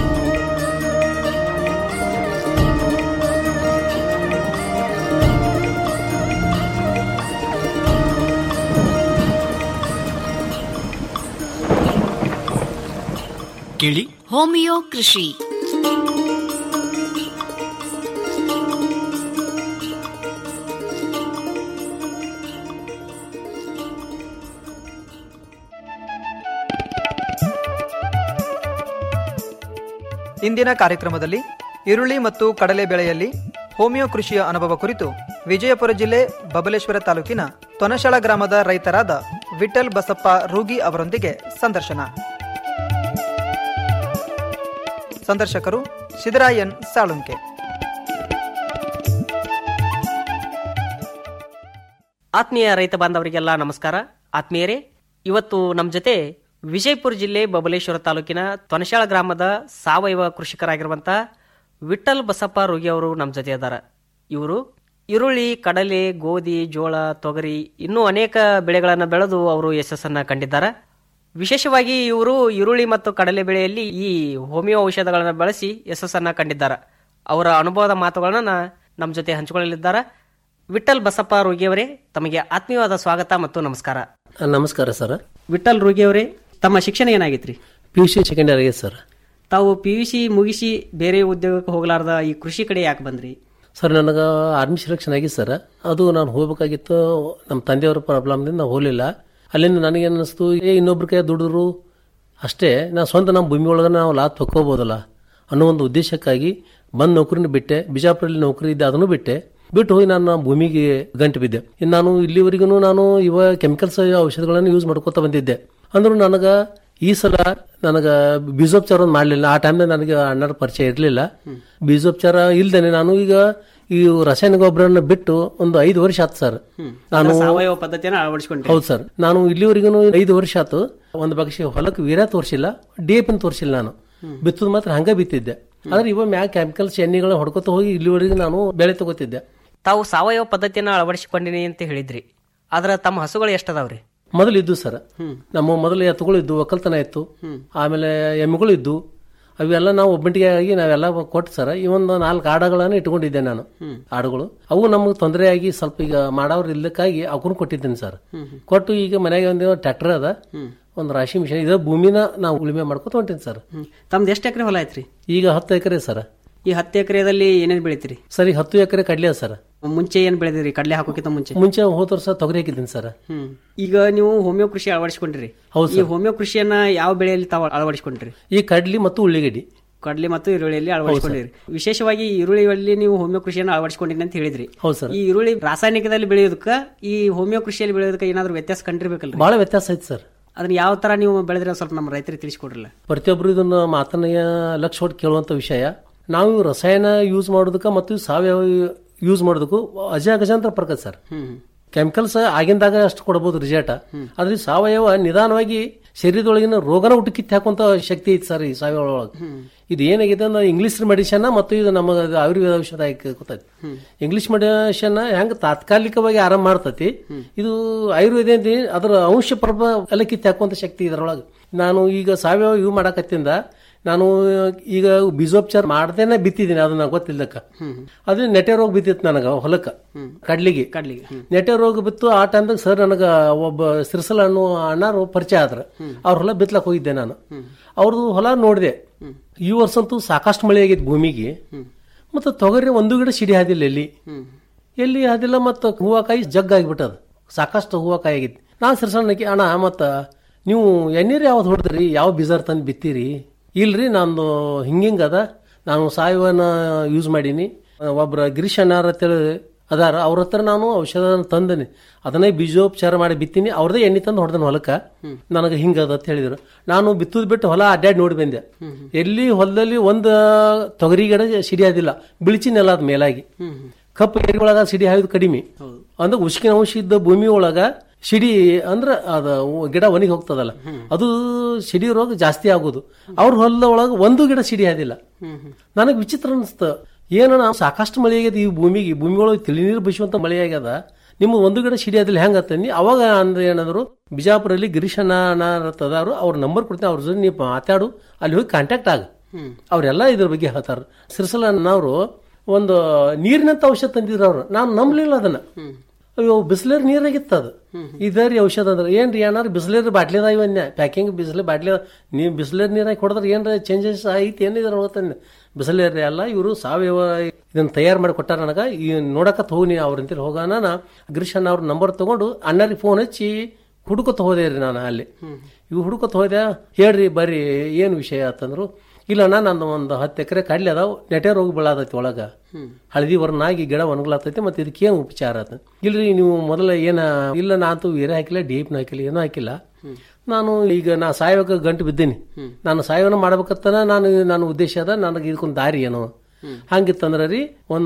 ಕೇಳಿ ಹೋಮಿಯೋ ಕೃಷಿ ಇಂದಿನ ಕಾರ್ಯಕ್ರಮದಲ್ಲಿ ಈರುಳ್ಳಿ ಮತ್ತು ಕಡಲೆ ಬೆಳೆಯಲ್ಲಿ ಹೋಮಿಯೋ ಕೃಷಿಯ ಅನುಭವ ಕುರಿತು ವಿಜಯಪುರ ಜಿಲ್ಲೆ ಬಬಲೇಶ್ವರ ತಾಲೂಕಿನ ತೊನಶಾಳ ಗ್ರಾಮದ ರೈತರಾದ ವಿಠಲ್ ಬಸಪ್ಪ ರೂಗಿ ಅವರೊಂದಿಗೆ ಸಂದರ್ಶನ ಸಂದರ್ಶಕರು ಸಿದ್ದರಾಯನ್ ಸಾಳುಂಕೆ ಆತ್ಮೀಯ ರೈತ ಬಾಂಧವರಿಗೆಲ್ಲ ನಮಸ್ಕಾರ ಆತ್ಮೀಯರೇ ಇವತ್ತು ನಮ್ಮ ಜೊತೆ ವಿಜಯಪುರ ಜಿಲ್ಲೆ ಬಬಲೇಶ್ವರ ತಾಲೂಕಿನ ತೊನಶಾಳ ಗ್ರಾಮದ ಸಾವಯವ ಕೃಷಿಕರಾಗಿರುವಂಥ ವಿಠಲ್ ಬಸಪ್ಪ ರೋಗಿ ಅವರು ನಮ್ಮ ಜೊತೆ ಇದ್ದಾರೆ ಇವರು ಈರುಳ್ಳಿ ಕಡಲೆ ಗೋಧಿ ಜೋಳ ತೊಗರಿ ಇನ್ನೂ ಅನೇಕ ಬೆಳೆಗಳನ್ನು ಬೆಳೆದು ಅವರು ಯಶಸ್ಸನ್ನು ಕಂಡಿದ್ದಾರೆ ವಿಶೇಷವಾಗಿ ಇವರು ಈರುಳ್ಳಿ ಮತ್ತು ಕಡಲೆ ಬೆಳೆಯಲ್ಲಿ ಈ ಹೋಮಿಯೋ ಔಷಧಗಳನ್ನು ಬಳಸಿ ಯಶಸ್ಸನ್ನು ಕಂಡಿದ್ದಾರೆ ಅವರ ಅನುಭವದ ಮಾತುಗಳನ್ನ ನಮ್ಮ ಜೊತೆ ಹಂಚಿಕೊಳ್ಳಲಿದ್ದಾರೆ ವಿಠಲ್ ಬಸಪ್ಪ ರೋಗಿಯವರೇ ತಮಗೆ ಆತ್ಮೀಯವಾದ ಸ್ವಾಗತ ಮತ್ತು ನಮಸ್ಕಾರ ನಮಸ್ಕಾರ ಸರ್ ವಿಠಲ್ ರೋಗಿಯವರೇ ತಮ್ಮ ಶಿಕ್ಷಣ ಏನಾಗಿತ್ರಿ P U C second year ಆಗಿದೆ ಸರ್ ತಾವು ಪಿ ಯು ಸಿ ಮುಗಿಸಿ ಬೇರೆ ಉದ್ಯೋಗಕ್ಕೆ ಹೋಗಲಾರ್ದ ಈ ಕೃಷಿ ಕಡೆ ಯಾಕೆ ಬಂದ್ರಿ ಸರ್ ನನಗೆ ಆರ್ಮಿ ಸೆಲೆಕ್ಷನ್ ಆಗಿತ್ತು ಸರ್ ಅದು ನಾನು ಹೋಗ್ಬೇಕಾಗಿತ್ತು ನಮ್ಮ ತಂದೆಯವರ ಪ್ರಾಬ್ಲಮ್ದಿಂದ ನಾವು ಹೋಗಲಿಲ್ಲ ಅಲ್ಲಿಂದ ನನಗೆ ಅನ್ನಿಸ್ತು ಏ ಇನ್ನೊಬ್ರ ಕೈ ದುಡಿದ್ರು ಅಷ್ಟೇ ನಾ ಸ್ವಂತ ನಮ್ಮ ಭೂಮಿ ಒಳಗೆ ನಾವು ಲಾತ್ ಹೊಕ್ಕೋಬೋದಲ್ಲ ಅನ್ನೋ ಒಂದು ಉದ್ದೇಶಕ್ಕಾಗಿ ಬಂದು ನೌಕರಿನ ಬಿಟ್ಟೆ ಬಿಜಾಪುರಲ್ಲಿ ನೌಕರಿ ಇದ್ದೆ ಅದನ್ನು ಬಿಟ್ಟೆ ಬಿಟ್ಟು ಹೋಗಿ ನಾನು ನಮ್ಮ ಭೂಮಿಗೆ ಗಂಟು ಬಿದ್ದೆ ಇನ್ನು ನಾನು ಇಲ್ಲಿವರೆಗೂ ನಾನು ಇವ ಕೆಮಿಕಲ್ಸ್ ಔಷಧಗಳನ್ನು ಯೂಸ್ ಮಾಡ್ಕೋತಾ ಬಂದಿದ್ದೆ ಅಂದ್ರೂ ನನಗೆ ಈ ಸಲ ನನಗೆ ಬೀಜೋಪಚಾರ ಒಂದು ಮಾಡಲಿಲ್ಲ ಆ ಟೈಮ್ನಾಗ ನನಗೆ ಅಣ್ಣರ ಪರಿಚಯ ಇರಲಿಲ್ಲ ಬೀಜೋಪಚಾರ ಇಲ್ದೇನೆ ನಾನು ಈಗ ಈ ರಾಸಾಯನಿಕ ಗೊಬ್ಬರನ್ನ ಬಿಟ್ಟು ಒಂದು ಐದು ವರ್ಷ ಆಯ್ತು ಸರ್ ನಾನು ಸಾವಯವ ಪದ್ಧತಿಯನ್ನು ಅಳವಡಿಸಿಕೊಂಡ್ರಿ ಹೌದು ಸರ್ ನಾನು ಇಲ್ಲಿವರೆಗೂ ಐದು ವರ್ಷ ಆಯ್ತು ಒಂದು ಬಗ್ಸಿ ಹೊಲಕ್ಕೆ ವೀರ್ಯ ತೋರಿಸಿಲ್ಲ ಡಿ ಎಫ್ ತೋರಿಸಿಲ್ಲ ನಾನು ಬಿತ್ತದ ಮಾತ್ರ ಹಂಗ ಬಿತ್ತಿದ್ದೆ ಆದ್ರೆ ಇವಾಗ ಮ್ಯಾಗ ಕೆಮಿಕಲ್ಸ್ ಎಣ್ಣೆಗಳನ್ನ ಹೊಡ್ಕೊತ ಹೋಗಿ ಇಲ್ಲಿವರೆಗೂ ನಾನು ಬೆಳೆ ತಗೋತಿದ್ದೆ ತಾವು ಸಾವಯವ ಪದ್ಧತಿಯನ್ನು ಅಳವಡಿಸಿಕೊಂಡಿನಿ ಅಂತ ಹೇಳಿದ್ರಿ ಆದ್ರೆ ತಮ್ಮ ಹಸುಗಳು ಎಷ್ಟದಾವ್ರಿ ಮೊದಲು ಇದ್ದು ಸರ್ ನಮ್ಮ ಮೊದಲು ಎತ್ತುಗಳು ಇದ್ದು ಒಕ್ಕಲ್ತನ ಇತ್ತು ಆಮೇಲೆ ಎಮ್ಮೆಗಳು ಇದ್ದು ಅವೆಲ್ಲ ನಾವು ಒಬ್ಬಂಟಿಗೆ ಆಗಿ ನಾವೆಲ್ಲ ಕೊಟ್ಟು ಸರ್ ಈ ಒಂದು ನಾಲ್ಕು ಆಡಗಳನ್ನು ಇಟ್ಕೊಂಡಿದ್ದೆ ನಾನು ಆಡುಗಳು ಅವು ನಮಗೆ ತೊಂದರೆ ಆಗಿ ಸ್ವಲ್ಪ ಈಗ ಮಾಡೋರು ಇಲ್ಲಕ್ಕಾಗಿ ಅವಕ್ಕೂ ಕೊಟ್ಟಿದ್ದೀನಿ ಸರ್ ಕೊಟ್ಟು ಈಗ ಮನೆಗೆ ಒಂದು ಟ್ರ್ಯಾಕ್ಟರ್ ಅದ ಒಂದು ರಾಶಿ ಮಿಷನ್ ಇದ ಭೂಮಿನ ನಾವು ಉಳುಮೆ ಮಾಡ್ಕೊತ ಹೊಂಟೀನಿ ಸರ್ ತಮ್ದು ಎಷ್ಟು ಎಕರೆ ಹೊಲ ಐತ್ರಿ ಈಗ ಹತ್ತು ಎಕರೆ ಸರ್ ಈ ಹತ್ತು ಎಕರೆದಲ್ಲಿ ಏನೇನು ಬೆಳಿತೀರಿ ಸರ್ ಈಗ ಹತ್ತು ಎಕರೆ ಕಡ್ಲೆ ಅದ ಸರ್ ಮುಂಚೆ ಏನ್ ಬೆಳೆದಿರಿ ಕಡಲೆ ಹಾಕೋಕ್ಕಿಂತ ಮುಂಚೆ ಮುಂಚೆ ಹೋದ ವರ್ಷ ತೊಗರಿ ಹಾಕಿದ್ದೀನಿ ಸರ್ ಹ್ಮ್ ಈಗ ನೀವು ಹೋಮಿಯೋ ಕೃಷಿ ಅಳವಡಿಸಿಕೊಂಡ್ರಿ ಹೌದು ಈ ಹೋಮಿಯೋ ಕೃಷಿಯನ್ನ ಯಾವ ಬೆಳೆಯಲ್ಲಿ ತಾವು ಅಳವಡಿಸಿಕೊಂಡ್ರಿ ಈ ಕಡ್ಲಿ ಮತ್ತು ಉಳ್ಳಿಗಡ್ಡಿ ಕಡಲೆ ಮತ್ತು ಈರುಳ್ಳಿಯಲ್ಲಿ ಅಳವಡಿಸಿಕೊಂಡಿರಿ ವಿಶೇಷವಾಗಿ ಈ ಈರುಳ್ಳಿಯಲ್ಲಿ ನೀವು ಹೋಮಿಯೋ ಕೃಷಿಯನ್ನು ಅಳವಡಿಸಿಕೊಂಡಿರಿ ಅಂತ ಹೇಳಿದ್ರಿ ಹೌದು ಸರ್ ಈ ಈರುಳ್ಳಿ ರಾಸಾಯನಿಕದಲ್ಲಿ ಬೆಳೆಯೋದಕ್ಕ ಈ ಹೋಮಿಯೋ ಕೃಷಿಯಲ್ಲಿ ಬೆಳೆಯೋದಕ್ಕೆ ಏನಾದ್ರು ವ್ಯತ್ಯಾಸ ಕಂಡಿರ್ಬೇಕಲ್ರಿ ಬಹಳ ವ್ಯತ್ಯಾಸ ಐತಿ ಸರ್ ಅದನ್ನ ಯಾವ ತರ ನೀವು ಬೆಳೆದ್ರೆ ಸ್ವಲ್ಪ ನಮ್ಮ ರೈತರಿಗೆ ತಿಳಿಸ್ಕೊಡ್ರಲ್ಲ ಪ್ರತಿಯೊಬ್ಬರು ಇದನ್ನ ಮಾತನ್ನ ಲಕ್ಷ ಹೊಟ್ಟು ಕೇಳುವಂತ ವಿಷಯ ನಾವು ರಸಾಯನ ಯೂಸ್ ಮಾಡೋದಕ್ಕ ಮತ್ತು ಸಾವಯವ ಯೂಸ್ ಮಾಡೋದಕ್ಕೂ ಅಜ ಅಗಜಾಂತರ ಫರ್ಕ ಸರ್ ಹ್ಮ್ ಕೆಮಿಕಲ್ಸ್ ಆಗಿಂದಾಗ ಅಷ್ಟು ಕೊಡಬಹುದು ರಿಸಲ್ಟ್ ಆದ್ರೆ ಈ ಸಾವಯವ ನಿಧಾನವಾಗಿ ಶರೀರದೊಳಗಿನ ರೋಗನ ಹುಟ್ಟು ಕಿತ್ತು ಹಾಕುವಂತ ಶಕ್ತಿ ಐತಿ ಸರ್ ಈ ಸಾವಯವ ಒಳಗೆ ಇದು ಏನಾಗಿದೆ ಅಂದ್ರೆ ಇಂಗ್ಲಿಷ್ ಮೆಡಿಸಿನ್ ಮತ್ತು ಇದು ನಮ್ಮ ಆಯುರ್ವೇದ ಔಷಧ ಗೊತ್ತೈತಿ ಇಂಗ್ಲಿಷ್ ಮೆಡಿಸಿನ್ ಹೆಂಗ್ ತಾತ್ಕಾಲಿಕವಾಗಿ ಆರಾಮ ಮಾಡ್ತತಿ ಇದು ಆಯುರ್ವೇದ ಏನ್ರಿ ಅದರ ಅಂಶ ಪ್ರಭ ಎಲ್ಲ ಕಿತ್ತು ಹಾಕುವಂತ ಶಕ್ತಿ ಇದರೊಳಗೆ ನಾನು ಈಗ ಸಾವಯವ ಇವು ಮಾಡಕತ್ತಿಂದ ನಾನು ಈಗ ಬೀಜೋಪಚಾರ ಮಾಡ್ದೇನೆ ಬಿತ್ತಿದ್ದೀನಿ ಅದು ನಂಗೆ ಗೊತ್ತಿಲ್ಲಕ್ಕ ಅದು ನೆಟೆ ರೋಗ ಬಿತ್ತಿತ್ತು ನನಗ ಹೊಲಕ್ಕ ಕಡ್ಲಿಗೆ ಕಡ್ಲಿಗೆ ನೆಟೆ ರೋಗ ಬಿತ್ತು ಆ ಟೈಮ್ದಾಗ ಸರ್ ನನಗ ಒಬ್ಬ ಸಿರ್ಸಲ ಅನ್ನೋ ಅಣ್ಣಾರು ಪರಿಚಯ ಆದ್ರ ಅವ್ರ ಹೊಲ ಬಿತ್ಲಕ್ ಹೋಗಿದ್ದೆ ನಾನು ಅವ್ರದ್ದು ಹೊಲ ನೋಡಿದೆ ಈ ವರ್ಷ ಅಂತೂ ಸಾಕಷ್ಟು ಮಳೆ ಆಗೈತಿ ಭೂಮಿಗೆ ಮತ್ತು ತೊಗರಿ ಒಂದು ಗಿಡ ಸಿಡಿ ಹಾದಿಲ್ಲ ಎಲ್ಲಿ ಎಲ್ಲಿ ಹಾದಿಲ್ಲ ಮತ್ತು ಹೂವಕಾಯಿ ಜಗ್ ಆಗಿಬಿಟ್ಟದ ಸಾಕಷ್ಟು ಹೂವಕಾಯಿ ಆಗೈತಿ ನಾನು ಸಿರ್ಸಣ್ಣಕ್ಕೆ ಅಣ್ಣ ಮತ್ತ ನೀವು ಎಣ್ಣೀರು ಯಾವ್ದು ಹೊಡೆದ್ರಿ ಯಾವ ಬೀಜಾರ್ ತಂದು ಬಿತ್ತೀರಿ ಇಲ್ರಿ ನಂದು ಹಿಂಗಿಂಗ್ ಅದ ನಾನು ಸಾವಯವನ ಯೂಸ್ ಮಾಡೀನಿ ಒಬ್ರ ಗಿರೀಶ್ ಅಣ್ಣಾರ ಅಂತೇಳಿ ಅದಾರ ಅವ್ರ ಹತ್ರ ನಾನು ಔಷಧ ತಂದನಿ ಅದನ್ನೇ ಬೀಜೋಪಚಾರ ಮಾಡಿ ಬಿತ್ತೀನಿ ಅವ್ರದೇ ಎಣ್ಣೆ ತಂದು ಹೊಡೆದನ ಹೊಲಕ್ಕ ನನಗೆ ಹಿಂಗದ ಅಂತ ಹೇಳಿದ್ರು ನಾನು ಬಿತ್ತುದ್ ಬಿಟ್ಟು ಹೊಲ ಅಡ್ಡಾಡಿ ನೋಡಿ ಬಂದೆ ಎಲ್ಲಿ ಹೊಲದಲ್ಲಿ ಒಂದು ತೊಗರಿ ಗಿಡ ಸಿಡಿಯೋದಿಲ್ಲ ಬಿಳಿಚಿ ನೆಲ ಅದ ಮೇಲಾಗಿ ಕಪ್ಪು ಏರಿ ಒಳಗ ಸಿಡಿ ಹಾಯ್ದು ಕಡಿಮೆ ಅಂದ್ರೆ ಉಷ್ಕಿನ ಅಂಶ ಇದ್ದ ಭೂಮಿ ಒಳಗ ಸಿಡಿ ಅಂದ್ರ ಅದ ಗಿಡ ಒಣಗಿ ಹೋಗ್ತದಲ್ಲ ಅದು ಸಿಡಿ ರೋಗ ಜಾಸ್ತಿ ಆಗೋದು ಅವ್ರ ಹೊಲದ ಒಳಗ ಒಂದು ಗಿಡ ಸಿಡಿ ಆದಿಲ್ಲ ನನಗೆ ವಿಚಿತ್ರ ಅನಿಸ್ತ ಏನಣ್ಣ ಸಾಕಷ್ಟು ಮಳೆ ಆಗ್ಯದ ಈ ಭೂಮಿಗೆ ಭೂಮಿ ಒಳಗೆ ತಿಳಿ ನೀರು ಬಸುವಂತ ಮಳೆ ಆಗ್ಯದ ನಿಮ್ಮ ಒಂದು ಗಿಡ ಸಿಡಿ ಆದಿಲ್ಲ ಹೆಂಗ ಅಂತಂದು ಅವಾಗ ಅಂದ್ರೆ ಏನಂದ್ರು ಬಿಜಾಪುರಲ್ಲಿ ಗಿರೀಶ್ ಅಣ್ಣ ಅದಾರು ಅವ್ರ ನಂಬರ್ ಕೊಡ್ತೀನಿ ಅವ್ರ ಜೊತೆ ನೀವು ಮಾತಾಡು ಅಲ್ಲಿ ಹೋಗಿ ಕಾಂಟ್ಯಾಕ್ಟ್ ಆಗ ಅವರೆಲ್ಲ ಇದ್ರ ಬಗ್ಗೆ ಹೇಳ್ತಾರ ಸಿರ್ಸಲ ಅವರು ಒಂದು ನೀರಿನಂತ ಔಷಧ ತಂದಿದ್ರು ಅವ್ರು ನಾನು ನಂಬಲಿಲ್ಲ ಅದನ್ನ ಅಯ್ಯೋ ಬಿಸ್ಲೇರ್ ನೀರಾಗಿತ್ತ ಅದು ಇದರಿ ಔಷಧ ಅಂದ್ರೆ ಏನ್ರಿ ಏನಾರು ಬಿಸ್ಲೇರ್ ಬಾಟ್ಲಿದ ಇವನ್ಯ ಪ್ಯಾಕಿಂಗ್ ಬಿಸ್ಲೇರ್ ಬಾಟ್ಲಿ ನೀವು ಬಿಸ್ಲೇರ್ ನೀರಾಗಿ ಕೊಡಿದ್ರೆ ಏನ್ರ ಚೇಂಜಸ್ ಐತಿ ಏನಿದ್ರ ಗೊತ್ತಂದೆ ಬಿಸಿಲೇರ್ ಅಲ್ಲ ಇವರು ಸಾವಯವ ಇದನ್ನ ತಯಾರು ಮಾಡಿ ಕೊಟ್ಟಾರ ನನಗ ಈ ನೋಡಕತ್ ಹೋಗಿ ಅವ್ರಂತ ಹೋಗೋಣ ನಾ ಗಿರೀಶಣ್ಣ ಅವ್ರ ನಂಬರ್ ತಗೊಂಡು ಅಣ್ಣರಿಗೆ ಫೋನ್ ಹಚ್ಚಿ ಹುಡುಕತ್ ಹೋದೆ ರೀ ನಾನು ಅಲ್ಲಿ ಇವು ಹುಡುಕತ್ ಹೋದೆ ಹೇಳ್ರಿ ಬರ್ರಿ ಏನು ವಿಷಯ ಅಂತಂದ್ರು ಇಲ್ಲ ಅಣ್ಣ ನಂದು ಒಂದು ಹತ್ತು ಎಕರೆ ಕಡ್ಲಿ ಅದಾವ ನೆಟೆ ರೋಗ ಬೆಳಾದೈತಿ ಒಳಗ ಹಳದಿ ವರ್ಣಾಗಿ ಗಿಡ ಒಣಗ್ಲಾತೈತಿ ಮತ್ತೆ ಇದಕ್ಕೆ ಏನು ಉಪಚಾರ ಆತ ಇಲ್ರಿ ನೀವು ಮೊದಲ ಏನ ಇಲ್ಲ ನಾನಂತೂ ಏನೇ ಹಾಕಿಲ್ಲ ಡಿಎಪ್ನ ಹಾಕಿಲ್ಲ ಏನೂ ಹಾಕಿಲ್ಲ ನಾನು ಈಗ ನಾ ಸಾಯವಕ ಗಂಟು ಬಿದ್ದೀನಿ ನಾನು ಸಾಯವನ ಮಾಡ್ಬೇಕಂತನ ನಾನು ನನ್ನ ಉದ್ದೇಶ ಅದ ನನಗೆ ಇದಕ್ಕೊಂದು ದಾರಿ ಏನು ಹಂಗಿತ್ತಂದ್ರ ರೀ ಒಂದು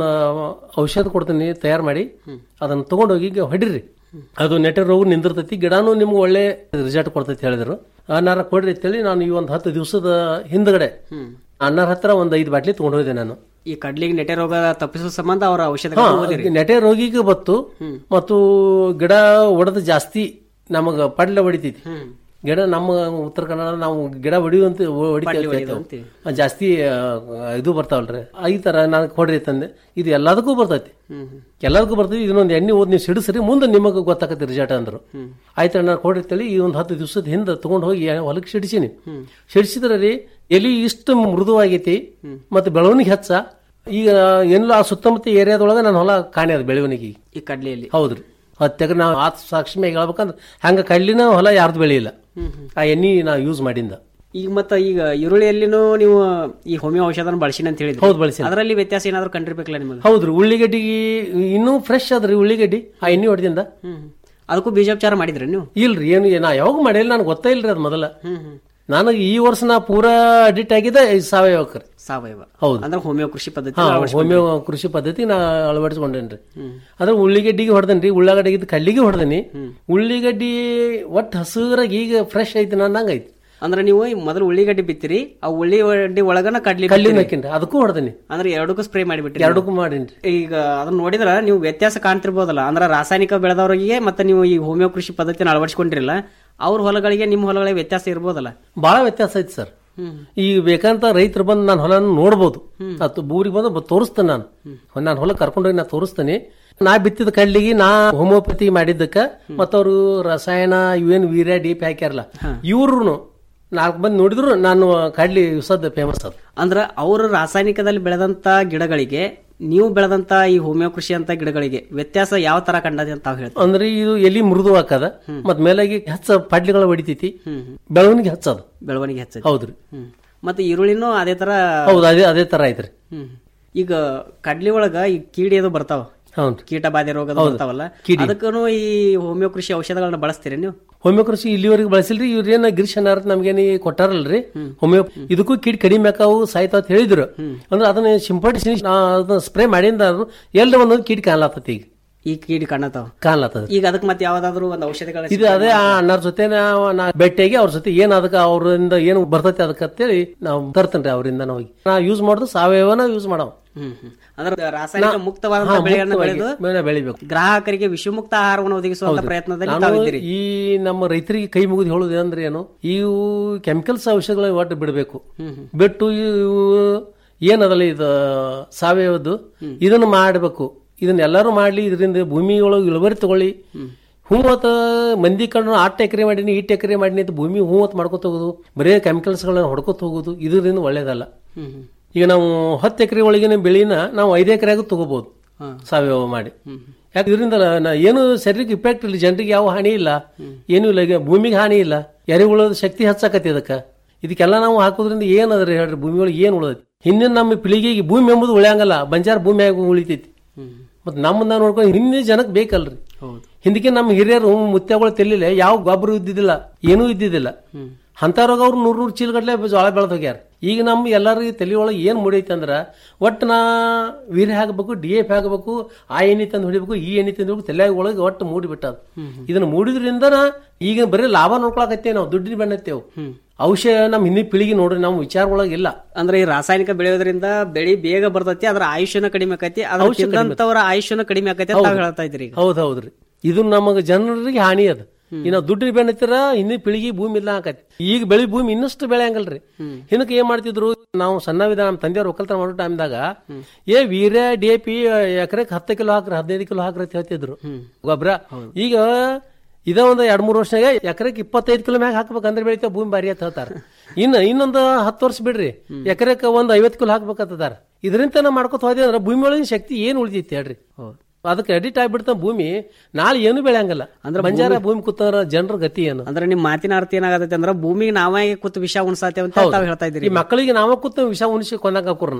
ಔಷಧ ಕೊಡ್ತೀನಿ ತಯಾರು ಮಾಡಿ ಅದನ್ನ ತಗೊಂಡೋಗಿ ಈಗ ಹೊಡಿರಿ ಅದು ನೆಟೆ ರೋಗ ನಿಂದಿರ್ತೈತಿ ಗಿಡನೂ ನಿಮ್ಗೆ ಒಳ್ಳೆ ರಿಸಲ್ಟ್ ಕೊಡ್ತೈತಿ ಹೇಳಿದ್ರು ಅನ್ನಾರ ಕೊಡ್ರಿ ಅಂತೇಳಿ ನಾನು ಈ ಒಂದು ಹತ್ತು ದಿವಸದ ಹಿಂದ್ಗಡೆ ಅಣ್ಣರ ಹತ್ರ ಒಂದು ಐದು ಬಾಟ್ಲಿ ತಗೊಂಡು ಹೋದೆ ನಾನು ಈ ಕಡ್ಲಿಗೆ ನೆಟೆ ರೋಗ ತಪ್ಪಿಸುವ ಸಂಬಂಧ ಅವರ ಔಷಧ ಹಾ, ನೆಟೆ ರೋಗಿಗೆ ಬತ್ತು ಮತ್ತು ಗಿಡ ಒಡೆದು ಜಾಸ್ತಿ ನಮಗ ಪಡ್ಲೆ ಹೊಡಿತೈತಿ ಗಿಡ ನಮ್ಮ ಉತ್ತರ ಕನ್ನಡ ನಾವು ಗಿಡ ಹೊಡಿಯುವಂತ ಪಡ್ಲೆ ಹೊಡಿಯೋದು ಹೊಡಿತೀವಿ ಜಾಸ್ತಿ ಆ, ಇದು ಬರ್ತಾವಲ್ರಿ ಈ ತರ ನಾನು ಕೊಡ್ರಿ ತಂದೆ ಇದು ಎಲ್ಲದಕ್ಕೂ ಬರ್ತೈತಿ ಎಲ್ಲದಕ್ಕೂ ಬರ್ತೈತಿ ಇದನ್ನೊಂದು ಎಣ್ಣೆ ಓದ್ ನೀವು ಸಿಡಿಸ್ರಿ ಮುಂದೆ ನಿಮಗೆ ಗೊತ್ತಾಕತಿ ರಿಸಲ್ಟ್ ಅಂದ್ರು ಆಯ್ತು ನಾನು ಕೊಡ್ರಿ ತಳಿ ಈ ಒಂದು ಹತ್ತು ದಿವಸದ ಹಿಂದೆ ತಗೊಂಡು ಹೋಗಿ ಹೊಲಕ್ಕೆ ಸಿಡಿಸೀನಿ ಸಿಡಿಸಿದ್ರೆ ರೀ ಎಲಿ ಇಷ್ಟು ಮೃದುವಾಗೈತಿ ಮತ್ತೆ ಬೆಳವಣಿಗೆ ಹೆಚ್ಚ ಈಗ ಎಲ್ಲ ಆ ಸುತ್ತಮುತ್ತ ಏರಿಯಾದೊಳಗೆ ನನ್ನ ಹೊಲ ಕಾಣ್ಯದ ಬೆಳವಣಿಗೆ ಈ ಕಡ್ಲಿಯಲ್ಲಿ ಹೌದ್ರಿ ಹತ್ತು ನಾವು ಆತ್ ಸಾಕ್ಷಿ ಮ್ಯಾಗ ಹೇಳ್ಬೇಕಂದ್ರೆ ಹಂಗ ಕಡ್ಲಿನ ಹೊಲ ಯಾರ್ದು ಬೆಳೆಯಿಲ್ಲ ಆ ಎಣ್ಣೆ ನಾ ಯೂಸ್ ಮಾಡಿಂದ ಈಗ ಮತ್ತ ಈಗ ಈರುಳ್ಳಿಯಲ್ಲಿನೂ ನೀವು ಈ ಹೋಮಿಯೋ ಔಷಧನ ಬಳಸಿನ ಅಂತ ಹೇಳಿದ್ರಿ ಹೌದು, ಬಳಸೀನಿ. ಅದರಲ್ಲಿ ವ್ಯತ್ಯಾಸ ಏನಾದ್ರು ಕಂಡಿರ್ಬೇಕಲ್ಲ ನಿಮಗೆ ಹೌದ್ರಿ ಉಳ್ಳಿಗಡ್ಡಿಗೆ ಇನ್ನೂ ಫ್ರೆಶ್ ಅದ್ರಿ ಉಳ್ಳಿಗಡ್ಡಿ ಆ ಎಣ್ಣೆ ಹೊಡೆದಿಂದ ಅದಕ್ಕೂ ಬೀಜೋಪಚಾರ ಮಾಡಿದ್ರಿ ನೀವು ಇಲ್ರಿ ಏನು ನಾ ಯಾವಾಗ ಮಾಡಿಲ್ಲ ನನಗೆ ಗೊತ್ತೇ ಇಲ್ರಿ ಅದು ಮೊದಲ ನನಗೆ ಈ ವರ್ಷ ನಾ ಪೂರಾ ಅಡಿಟ್ ಆಗಿದೆ ಈ ಸಾವಯವಕ್ಕೆ ಸಾವಯವ ಹೌದು ಅಂದ್ರೆ ಹೋಮಿಯೋ ಕೃಷಿ ಪದ್ಧತಿ ಹಾ, ಅಳವಡಿಸ್ಕೊಂಡ್ರಿ. ಹೋಮಿಯೋ ಕೃಷಿ ಪದ್ಧತಿ ನಾ ಅಳವಡಿಸ್ಕೊಂಡೇನ್ರಿ ಅದ್ರ ಉಳ್ಳಿಗಡ್ಡಿಗೆ ಹೊಡೆದನ್ರಿ ಉಳ್ಳಾಗಡ್ಡಿಗೆ ಕಡ್ಲಿಗೆ ಹೊಡೆದನಿ ಉಳ್ಳಿಗಡ್ಡಿ ಒಟ್ಟು ಹಸುರಾಗಿ ಈಗ ಫ್ರೆಶ್ ಐತಿ ನಂಗೆ ಐತಿ ಅಂದ್ರೆ ನೀವು ಈ ಮೊದಲು ಉಳ್ಳಿಗಡ್ಡಿ ಬಿತ್ತಿರಿ ಆ ಉಳ್ಳಿಗಡ್ಡಿ ಒಳಗನ ಕಡ್ಲಿ ಕಡ್ಲಿ ಬಿತ್ತಿರಿ. ಹಾಕಿನ್ರಿ ಅದಕ್ಕೂ ಹೊಡೆದನಿ ಅಂದ್ರೆ ಎರಡಕ್ಕೂ ಸ್ಪ್ರೇ ಮಾಡಿಬಿಟ್ರಿ ಎರಡಕ್ಕೂ ಮಾಡೀನ್ರಿ ಈಗ ಅದನ್ನ ನೋಡಿದ್ರ ನೀವು ವ್ಯತ್ಯಾಸ ಕಾಣ್ತಿರ್ಬೋದಲ್ಲ ಅಂದ್ರೆ ರಾಸಾಯನಿಕ ಬೆಳೆದವರಿಗೆ ಮತ್ತೆ ನೀವು ಈ ಹೋಮಿಯೋ ಕೃಷಿ ಪದ್ಧತಿನ ಅಳವಡಿಸ್ಕೊಂಡಿರಲ್ಲ ಅವ್ರ ಹೊಲಗಳಿಗೆ ನಿಮ್ಮ ಹೊಲಗಳಿಗೆ ವ್ಯತ್ಯಾಸ ಇರ್ಬೋದಲ್ಲ ಬಹಳ ವ್ಯತ್ಯಾಸ ಐತಿ ಸರ್ ಈಗ ಬೇಕಂತ ರೈತರು ಬಂದು ನಾನು ಹೊಲ ನೋಡ್ಬೋದು ಅದು ಊರಿಗೆ ಬಂದು ಬ- ತೋರಿಸ್ತೇನೆ ನಾನು ನಾನು ಹೊಲ ಕರ್ಕೊಂಡೋಗಿ ನಾ ತೋರಿಸ್ತೇನೆ ನಾ ಬಿತ್ತಿದ ಕಡ್ಲಿಗೆ ನಾ ಹೋಮಿಯೋಪತಿ ಮಾಡಿದ್ದಕ್ಕ ಮತ್ತವ್ರು ರಸಾಯನ ಇವೇನು ವೀರ್ಯ ಡೀಪ್ ಹಾಕ್ಯಾರಲ್ಲ ಇವ್ರು ನಾಲ್ಕು ಬಂದು ನೋಡಿದ್ರು ನಾನು ಕಡ್ಲಿ ವಿಸದ್ ಫೇಮಸ್ ಅದು ಅಂದ್ರ ಅವರು ರಾಸಾಯನಿಕದಲ್ಲಿ ಬೆಳೆದಂತ ಗಿಡಗಳಿಗೆ ನೀವು ಬೆಳೆದಂತ ಈ ಹೋಮಿಯೋ ಕೃಷಿ ಅಂತ ಗಿಡಗಳಿಗೆ ವ್ಯತ್ಯಾಸ ಯಾವ ತರ ಕಂಡದೆ ಅಂತ ತಾವು ಹೇಳ್ತೀವಿ ಅಂದ್ರೆ ಇದು ಎಲ್ಲಿ ಮೃದು ಹಾಕದ ಮತ್ ಮೇಲಾಗಿ ಹೆಚ್ಚ ಪಡ್ಲಿಗಳು ಹೊಡಿತೈತಿ ಬೆಳವಣಿಗೆ ಹೆಚ್ಚದ ಬೆಳವಣಿಗೆ ಹೆಚ್ಚ ಹೌದ್ರಿ ಮತ್ತೆ ಈರುಳ್ಳಿನೂ ಅದೇ ತರ ಹೌದು ಅದೇ ಅದೇ ತರ ಐತ್ರಿ ಹ್ಮ್. ಈಗ ಕಡ್ಲಿ ಒಳಗ ಈ ಕೀಡಿ ಅದು ಬರ್ತಾವ ಹೌದು ಕೀಟ ಬಾಧೆ ರೋಗ ಹೌದು. ಬರ್ತಾವಲ್ಲ ಕೀಡಿ. ಅದಕ್ಕೂ ಈ ಹೋಮಿಯೋ ಕೃಷಿ ಔಷಧಗಳನ್ನ ಬಳಸ್ತೀರಿ ನೀವು ಹೋಮಿಯೋ ಕೃಷಿ ಇಲ್ಲಿವರೆಗೆ ಬಳಸಿಲ್ರಿ ಇವ್ರೇನ ಗಿರೀಶ್ ಅನ್ನಾರ ನಮ್ಗೇನಿ ಕೊಟ್ಟಾರಲ್ರಿ ಹೋಮಿಯೋ ಇದಕ್ಕೂ ಕೀಡ್ ಕಡಿಮೆ ಆಕಾವು ಸಾಯ್ತಾವ ಅಂತ ಹೇಳಿದ್ರು ಅಂದ್ರೆ ಅದನ್ನ ಸಿಂಪಡಿಸಿ ನಾ ಅದನ್ನ ಸ್ಪ್ರೇ ಮಾಡಿಂದ ಎಲ್ಲ ಒಂದೊಂದು ಕೀಡ್ ಕಾಣ್ಲಾತತಿ ಈಗ ಈ ಕೀಡಿ ಕಾಣತಾವ ಕಾಣ್ಲಾತದ ಈಗ ಅದಕ್ಕೆ ಮತ್ತೆ ಯಾವ್ದಾದ್ರು ಒಂದು ಔಷಧಿಗಳ ಇದು ಅದೇ ಆ ಅಣ್ಣಾರ ಜೊತೆ ನಾವು ನಾ ಭೇಟಿಯಾಗಿ ಅವ್ರ ಜೊತೆ ಏನ್ ಅದಕ್ಕೆ ಅವ್ರಿಂದ ಏನು ಬರ್ತೈತಿ ಅದಕ್ಕೆ ಅಂತೇಳಿ ನಾವು ತರ್ತೇನ್ರಿ ಅವರಿಂದ ನಾವು ನಾ ಯೂಸ್ ಮಾಡೋದು ಸಾವಯವನ ಯೂಸ್ ಮಾಡವ ಹ್ಮ್ ಹ್ಮ್. ಅಂದ್ರೆ ರಾಸಾಯನಿಕ ನಾ- ಮುಕ್ತವಾದಂತಹ ಹಾ, ಬೆಳೆಗಳನ್ನ ಮುಕ್ತವಾಗಿ ಬೆಳೆದು ಬೆಳೆ ಬೆಳಿಬೇಕು ಗ್ರಾಹಕರಿಗೆ ವಿಷಮುಕ್ತ ಆಹಾರವನ್ನು ಒದಗಿಸುವಂತ ಹೌದ್ರಿ. ಪ್ರಯತ್ನದಲ್ಲಿ ನಾನು ತಾವಿದ್ದೀರಿ ಈ ನಮ್ಮ ರೈತರಿಗೆ ಕೈ ಮುಗಿದು ಹೇಳುದು ಅಂದ್ರೆ ಏನು ಇವು ಕೆಮಿಕಲ್ಸ್ ಔಷಧಗಳ ಒಟ್ಟು ಬಿಡಬೇಕು ಬಿಟ್ಟು ಇವು ಏನದಲ್ಲ ಇದು ಸಾವಯವದ್ದು ಇದನ್ನ ಮಾಡಬೇಕು ಇದನ್ನ ಎಲ್ಲರೂ ಮಾಡ್ಲಿ ಇದರಿಂದ ಭೂಮಿ ಒಳಗೆ ಇಳುವರಿ ತಗೊಳ್ಳಿ ಹೂವತ್ತ ಮಂದಿ ಕಂಡು ಆಟ್ ಎಕರೆ ಮಾಡೀನಿ ಇಟ್ಟು ಎಕರೆ ಮಾಡೀನಿ ಅಂತ ಭೂಮಿ ಹೂವತ್ ಮಾಡ್ಕೊತ ಹೋಗುದು ಬರೇ ಕೆಮಿಕಲ್ಸ್ಗಳನ್ನ ಹೊಡ್ಕೊತ ಹೋಗುದು ಇದರಿಂದ ಒಳ್ಳೇದಲ್ಲ ಈಗ ನಾವು ಹತ್ತು ಎಕರೆ ಒಳಗಿನ ಬೆಳೆನ ನಾವು ಐದು ಎಕರೆಗೂ ತಗೋಬಹುದು ಸಾವಯವ ಮಾಡಿ ಯಾಕೆ ಇದರಿಂದ ಏನು ಶರೀರಕ್ಕೆ ಇಫೆಕ್ಟ್ ಇಲ್ಲ ಜನರಿಗೆ ಯಾವ ಹಾನಿ ಇಲ್ಲ ಏನೂ ಇಲ್ಲ ಈಗ ಭೂಮಿಗೆ ಹಾನಿ ಇಲ್ಲ ಎರೆಹುಳದ ಶಕ್ತಿ ಹೆಚ್ಚಾಕತಿ ಅದಕ್ಕ ಇದಕ್ಕೆಲ್ಲ ನಾವು ಹಾಕೋದ್ರಿಂದ ಏನದ್ರಿ ಹೇಳ್ರಿ ಭೂಮಿ ಒಳಗೆ ಏನ್ ಉಳಿದೈತಿ ಹಿಂದಿನ ನಮ್ಮ ಪೀಳಿಗೆಗೆ ಭೂಮಿ ಎಂಬುದು ಉಳಿಯಂಗಲ್ಲ ಬಂಜಾರ ಭೂಮಿ ಆಗಿ ಉಳಿತೈತಿ ಮತ್ ನಮ್ಮನ್ನ ನೋಡ್ಕೊಂಡು ಹಿಂದಿನ ಜನಕ್ಕೆ ಬೇಕಲ್ರಿ ಹಿಂದಕ್ಕೆ ನಮ್ಮ ಹಿರಿಯರು ಮುತ್ಯಗಳು ತೆಲ್ಲಿಲ್ಲ ಯಾವ ಗೊಬ್ಬರ ಇದ್ದಿದ್ದಿಲ್ಲ ಏನೂ ಇದ್ದಿದ್ದಿಲ್ಲ ಅಂತವ್ರಾಗ ಅವ್ರು ನೂರ್ ನೂರ್ ಚೀಲ ಗಟ್ಲೆ ಜೋಳ ಬೆಳೆದ್ ಹೋಗ್ಯಾರ ಈಗ ನಮ್ಮ ಎಲ್ಲರಿಗೆ ತಲೆ ಒಳಗೆ ಏನ್ ಮೂಡೈತೆ ಅಂದ್ರ ಒಟ್ಟು ನಾ ವೀರ್ಯ ಹಾಕಬೇಕು ಡಿ ಎಫ್ ಹಾಕಬೇಕು ಆ ಎಣ್ಣೆ ತಂದು ಹೊಡಿಬೇಕು ಈ ಎಣ್ಣೆ ತಂದು ಹೊಡಿಬೇಕು ತಲೆ ಒಳಗೆ ಒಟ್ಟು ಮೂಡಿ ಬಿಟ್ಟದ ಇದನ್ನ ಮೂಡಿದ್ರಿಂದ ಈಗ ಬರೀ ಲಾಭ ನೋಡ್ಕೊಳಕತ್ತೇವೆ ನಾವು ದುಡ್ಡಿನ ಬೆನ್ನತ್ತೇವು ಔಷಧ ನಮ್ಮ ಹಿಂದಿನ ಪೀಳಿಗೆ ನೋಡ್ರಿ ನಮ್ಮ ವಿಚಾರ ಒಳಗಿಲ್ಲ ಅಂದ್ರೆ ಈ ರಾಸಾಯನಿಕ ಬೆಳೆಯೋದ್ರಿಂದ ಬೆಳಿ ಬೇಗ ಬರ್ತೈತಿ ಅದ್ರ ಆಯುಷ್ಯನ ಕಡಿಮೆ ಆಕೈತಿ ಅದ್ರ ಔಷಧ ಕಡಿಮೆ ತಿಂದಂತವರ ಆಯುಷ್ಯನ ಕಡಿಮೆ ಆಕೈತಿ ಅಂತ ತಾವ್ ಹೇಳ್ತಾ ಇದ್ರಿ ಈಗ ಹೌದ್ ಹೌದ್ರಿ ಇದು ನಮಗ ಜನರಿಗೆ ಹಾನಿ ಅದ ಇನ್ನ ದುಡ್ಡಿನ ಬೆನ್ನತ್ತಿರ ಹಿಂದಿನ ಪೀಳಿಗೆ ಭೂಮಿ ಇಲ್ಲ ಆಕತಿ ಈಗ ಬೆಳಿ ಭೂಮಿ ಇನ್ನಷ್ಟು ಬೆಳೆ ಹಂಗಲ್ರಿ ಹಿಂದಕ್ಕೆ ಏನ್ ಮಾಡ್ತಿದ್ರು ನಾವು ಸಣ್ಣವಿದ ನಮ್ಮ ತಂದೆಯವ್ರ ಒಕ್ಕಲ್ತನ ಮಾಡೋ ಟೈಮ್ದಾಗ ಏ ವೀರ್ಯ ಡಿ ಎ ಪಿ ಎಕರೆಗೆ ಹತ್ತು ಕಿಲೋ ಹಾಕ್ರಿ ಹದಿನೈದು ಕಿಲೋ ಹಾಕ್ರಿ ಅಂತ ಹೇಳ್ತಿದ್ರು ಗೊಬ್ಬರ ಈಗ ಇದ ಒಂದ್ ಎರಡ್ ಮೂರು ವರ್ಷನಾಗ ಎಕರೆಗೆ ಇಪ್ಪತ್ತೈದು ಕಿಲೋ ಮ್ಯಾಗ ಹಾಕ್ಬೇಕಂದ್ರೆ ಬೆಳಿತಾವ ಭೂಮಿ ಬಾರಿ ಅಂತ ಹೇಳ್ತಾರ ಇನ್ನ ಇನ್ನೊಂದು ಹತ್ತು ವರ್ಷ ಬಿಡ್ರಿ ಎಕರೆಕ ಒಂದ್ ಐವತ್ ಕಿಲೋ ಹಾಕ್ಬೇಕಂತದಾರ ಇದರಿಂದ ನಾವು ಮಾಡ್ಕೊತ ಹೋದ್ವಿ ಅಂದ್ರೆ ಭೂಮಿ ಒಳಗಿನ ಶಕ್ತಿ ಏನ್ ಉಳಿದೈತಿ ಹೇಳ್ರಿ ಅದಕ್ಕೆ ಎಡಿಟ್ ಆಗ್ಬಿಡ್ತ ಭೂಮಿ ನಾಳೆ ಏನು ಬೆಳೆಯಂಗಲ್ಲ ಅಂದ್ರೆ ಬಂಜಾರ ಭೂಮಿ ಕೂತಾರ ಜನರ ಗತಿ ಏನು ಅಂದ್ರೆ ನಿಮ್ ಮಾತಿನ ಅರ್ಥ ಏನಾಗತೈತಿ ಅಂದ್ರೆ ಭೂಮಿಗೆ ನಾವೇ ಕೂತು ವಿಷ ಉಣ್ಸಾತೇವೆ ಅಂತ ಹೌದು. ತಾವ್ ಹೇಳ್ತಾ ಇದ್ರಿ ಈ ಮಕ್ಕಳಿಗೆ ನಾವ ಕೂತ ವಿಷ ಉಣಿಸಿ ಕೊಂದಾಗ ಹಾಕೋರ್ನ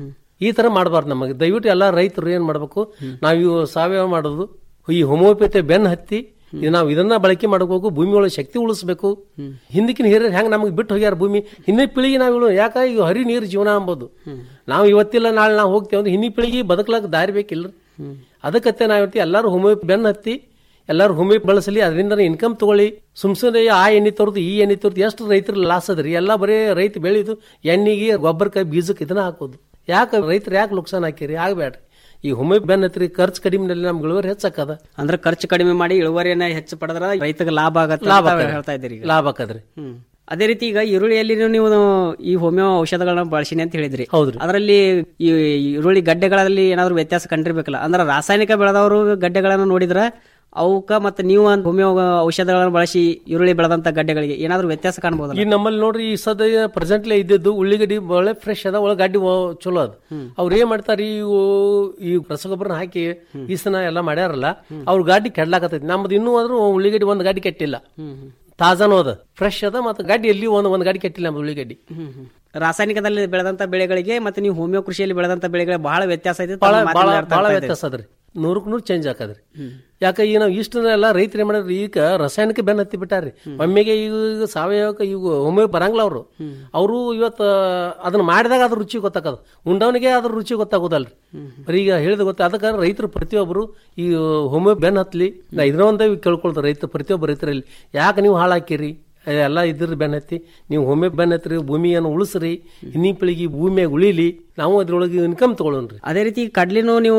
ಈ ತರ ಮಾಡಬಾರ್ದು ನಮಗೆ ದಯವಿಟ್ಟು ಎಲ್ಲಾ ರೈತರು ಏನ್ ಮಾಡ್ಬೇಕು ನಾವ್ ಇವು ಸಾವಯವ ಮಾಡೋದು ಈ ಹೋಮಿಯೋಪತಿ ಬೆನ್ ಹತ್ತಿ ಇದು ನಾವು ಇದನ್ನ ಬಳಕೆ ಮಾಡಬೇಕು ಭೂಮಿ ಒಳಗೆ ಶಕ್ತಿ ಉಳಿಸ್ಬೇಕು ಹಿಂದಕ್ಕಿನ ಹಿರಿಯರು ಹೆಂಗ್ ನಮಗೆ ಬಿಟ್ಟು ಹೋಗ್ಯಾರ ಭೂಮಿ ಹಿಂದಿನ ಪೀಳಿಗೆ ನಾವು ಇಳು ಯಾಕ ಈಗ ಹರಿ ನೀರು ಜೀವನ ಅಂಬೋದು ನಾವು ಇವತ್ತಿಲ್ಲ ನಾಳೆ ನಾವು ಹೋಗ್ತೇವೆ ಅಂದ್ರೆ ಹಿಂದಿನ ಪೀಳಿಗೆ ಬದುಕಲಾಕ ದಾರಿ ಬೇಕಿಲ್ರಿ ಅದಕ್ಕತ್ತೆ ನಾವು ಹೇಳ್ತೀವಿ ಎಲ್ಲರೂ ಹೋಮಿಯೋ ಬೆನ್ ಹತ್ತಿ ಎಲ್ಲರೂ ಹೋಮಿಯೋ ಬಳಸಲಿ ಅದರಿಂದ ಇನ್ಕಮ್ ತಗೊಳ್ಳಿ ಸುಮ್ಸುನೆ ಆ ಎಣ್ಣೆ ತರೋದು ಈ ಎಣ್ಣೆ ತರೋದು ಎಷ್ಟು ರೈತರ ಲಾಸ್ ಅದ್ರಿ ಎಲ್ಲ ಬರೀ ರೈತ ಬೆಳೆದು ಎಣ್ಣೆಗೆ ಗೊಬ್ಬರಕ್ಕೆ ಬೀಜಕ್ಕೆ ಇದನ್ನ ಹಾಕೋದು ಯಾಕೆ ರೈತರು ಯಾಕೆ ನುಕ್ಸಾನ್ ಹಾಕಿರಿ ಆಗ್ಬೇಡ್ರಿ ಈ ಹೋಮಿಯೋ ಬೆನ್ ಹತ್ರಿ ಖರ್ಚು ಕಡಿಮೆನಲ್ಲಿ ನಮ್ಗೆ ಇಳುವರಿ ಹೆಚ್ಚಾಕದ ಅಂದ್ರೆ ಖರ್ಚು ಕಡಿಮೆ ಮಾಡಿ ಇಳುವರಿಯನ್ನ ಹೆಚ್ಚು ಪಡೆದ್ರ ರೈತಗೆ ಲಾಭ ಆಗತ್ತೆ ಲಾಭ ಅಂತ ಆಕದ್ರಿ. ಹೇಳ್ತಾ ಇದ್ದೀರಿ ಈಗ. ಲಾಭ ಆಕದ್ರಿ ಹ್ಮ್. ಅದೇ ರೀತಿ ಈಗ ಈರುಳ್ಳಿಯಲ್ಲಿ ನೀವು ಈ ಹೋಮಿಯೋ ಔಷಧಗಳನ್ನ ಬಳಸಿನಿ ಅಂತ ಹೇಳಿದ್ರಿ ಹೌದ್ರಿ. ಅದರಲ್ಲಿ ಈ ಈರುಳ್ಳಿ ಗಡ್ಡೆಗಳಲ್ಲಿ ಏನಾದ್ರು ವ್ಯತ್ಯಾಸ ಕಂಡಿರ್ಬೇಕಲ್ಲ ಅಂದ್ರೆ ರಾಸಾಯನಿಕ ಬೆಳೆದವರು ಗಡ್ಡೆಗಳನ್ನ ನೋಡಿದ್ರ ಅವಕ್ಕ ಮತ್ತೆ ನೀವು ಒಂದು ಹೋಮಿಯೋ ಔಷಧಗಳನ್ನ ಬಳಸಿ ಈರುಳ್ಳಿ ಬೆಳೆದಂತ ಗಡ್ಡೆಗಳಿಗೆ ಏನಾದ್ರು ವ್ಯತ್ಯಾಸ ಕಾಣಬಹುದಲ್ಲ ಈ ನಮ್ಮಲ್ಲಿ ನೋಡ್ರಿ ಈ ಸದ್ಯ ಪ್ರೆಸೆಂಟ್ಲಿ ಇದ್ದದ್ದು ಉಳ್ಳಿಗಡ್ಡಿ ಒಳ್ಳೆ ಫ್ರೆಶ್ ಅದ ಒಳಗೆ ಗಡ್ಡಿ ಒ- ಚಲೋ ಅದ ಅವ್ರ ಏನ್ ಮಾಡ್ತಾರ ಇವು ಈ ರಸಗೊಬ್ಬರನ ಹಾಕಿ ಈಸನ ಎಲ್ಲ ಮಾಡ್ಯಾರಲ್ಲ ಅವ್ರ ಗಾಡಿ ಕೆಡ್ಲಾಕತೈತಿ ನಮ್ದು ಇನ್ನೂ ಆದ್ರೂ ಉಳ್ಳಿಗಡ್ಡಿ ಒಂದ್ ಗಾಡಿ ಕೆಟ್ಟಿಲ್ಲ ತಾಜಾನು ಅದ ಫ್ರೆಶ್ ಅದ ಮತ್ತೆ ಗಾಡಿ ಎಲ್ಲಿ ಒಂದ್ ಒಂದ್ ಗಾಡಿ ಕೆಟ್ಟಿಲ್ಲ ನಮ್ದು ಉಳ್ಳಿಗಡ್ಡಿ ರಾಸಾಯನಿಕದಲ್ಲಿ ಬೆಳೆದಂತ ಬೆಳೆಗಳಿಗೆ ಮತ್ತೆ ನೀವು ಹೋಮಿಯೋ ಕೃಷಿಯಲ್ಲಿ ಬೆಳೆದಂತ ಬೆಳೆಗಳಿಗೆ ಬಹಳ ವ್ಯತ್ಯಾಸ ಐತೆ ಬಹಳ ತಮ್ಮ ಬಹಳ ಮಾತಿನಲ್ಲಿ ಅರ್ಥ ಬಹಳ ಆಗ್ತಾ ಇದೆ. ವ್ಯತ್ಯಾಸ ಅದ್ರಿ ನೂರಕ್ ನೂರು ಚೇಂಜ್ ಆಕದ್ರಿ ಯಾಕೆ ಈ ನಾವು ಇಷ್ಟ ಎಲ್ಲ ರೈತರು ಏನ್ ಮಾಡಿದ್ರಿ ಈಗ ರಾಸಾಯನಿಕ ಬೆನ್ನ ಹತ್ತಿ ಬಿಟ್ಟಾರ್ರಿ ಒಮ್ಮೆಗೆ ಈಗ ಸಾವಯವಕ್ಕೆ ಈಗ ಹೋಮಿಯೋ ಬರಂಗಿಲ್ಲ ಅವರು ಅವರು ಇವತ್ತು ಅದನ್ನ ಮಾಡಿದಾಗ ಅದ್ರ ರುಚಿ ಗೊತ್ತಾಗದ ಉಂಡವನಿಗೆ ಅದ್ರ ರುಚಿ ಗೊತ್ತಾಗೋದಲ್ರಿ ಬರೀ ಈಗ ಹೇಳಿದ ಗೊತ್ತ ಅದಕ್ಕೆ ರೈತರು ಪ್ರತಿಯೊಬ್ಬರು ಈ ಹೋಮಿಯೋ ಬೆನ್ ಹತ್ಲಿ ನಾ ಇದನ್ನ ಒಂದೇ ಕೇಳ್ಕೊಳ್ತಾರೆ ರೈತರು ಪ್ರತಿಯೊಬ್ಬ ರೈತರಲ್ಲಿ ಯಾಕೆ ನೀವು ಹಾಳಾಕಿರಿ ಎಲ್ಲ ಇದ್ರ ಬೆನ್ ಹತ್ತಿ ನೀವು ಹೋಮಿಯೋ ಬೆನ್ ಹತ್ತಿರಿ ಭೂಮಿಯನ್ನು ಉಳಿಸ್ರಿ ಹಿಂದಿನ ಪೀಳಿಗೆ ಭೂಮಿಯಾಗ ಉಳಿಲಿ ನಾವು ಅದ್ರೊಳಗೆ ಇನ್ಕಮ್ ತಗೊಳ್ಳೋಣ್ರಿ ಅದೇ ರೀತಿ ಕಡ್ಲಿನೂ ನೀವು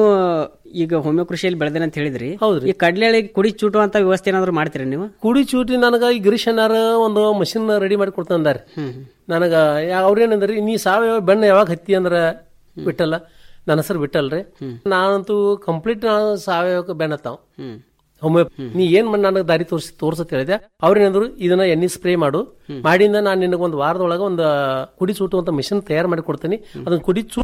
ಈಗ ಹೋಮಿಯೋ ಕೃಷಿಯಲ್ಲಿ ಬೆಳೆದೇನೆ ಅಂತ ಹೇಳಿದ್ರಿ ಹೌದ್ರಿ. ಈ ಕಡ್ಲೆ ಕುಡಿ ಚೂಟುವಂತ ವ್ಯವಸ್ಥೆ ಏನಾದ್ರು ಮಾಡ್ತೀರಾ ನೀವು ಕುಡಿ ಚೂಟಿ ನನಗ ಈ ಗಿರೀಶನಾರ ಒಂದು ಮಷಿನ್ ರೆಡಿ ಮಾಡಿ ಕೊಡ್ತಂದಾರ ನನಗ ಯಾ- ಅವ್ರೇನಂದ್ರಿ ನೀ ಸಾವಯವ ಬೆಣ್ಣ ಯಾವಾಗ ಹತ್ತಿ ಅಂದ್ರ ಬಿಟ್ಟಲ್ಲ ನನ್ನ ಹೆಸರು ಬಿಟ್ಟಲ್ರಿ ನಾನಂತೂ ಕಂಪ್ಲೀಟ್ ನಾನು ಸಾವಯವ ಬೆಣ್ಣ ಹತ್ತಾವ ಹೋಮಿಯೋ ನೀ ಏನ್ ಮಾಡಿ ನನಗೆ ದಾರಿ ತೋರಿಸಿ ತೋರ್ಸತ್ ಹೇಳಿದೆ ಅವ್ರೇನಂದ್ರು ಇದನ್ನ ಎಣ್ಣೆ ಸ್ಪ್ರೇ ಮಾಡು ಮಾಡಿಂದ ನಾನು ನಿನಗೆ ಒಂದು ವಾರದೊಳಗೆ ಒಂದು ಕುಡಿ ಚೂಟುವಂತ ಮಿಷನ್ ತಯಾರು ಮಾಡಿ ಕೊಡ್ತೀನಿ ಅದನ್ನ ಕುಡಿ ಚೂಡ್ಸು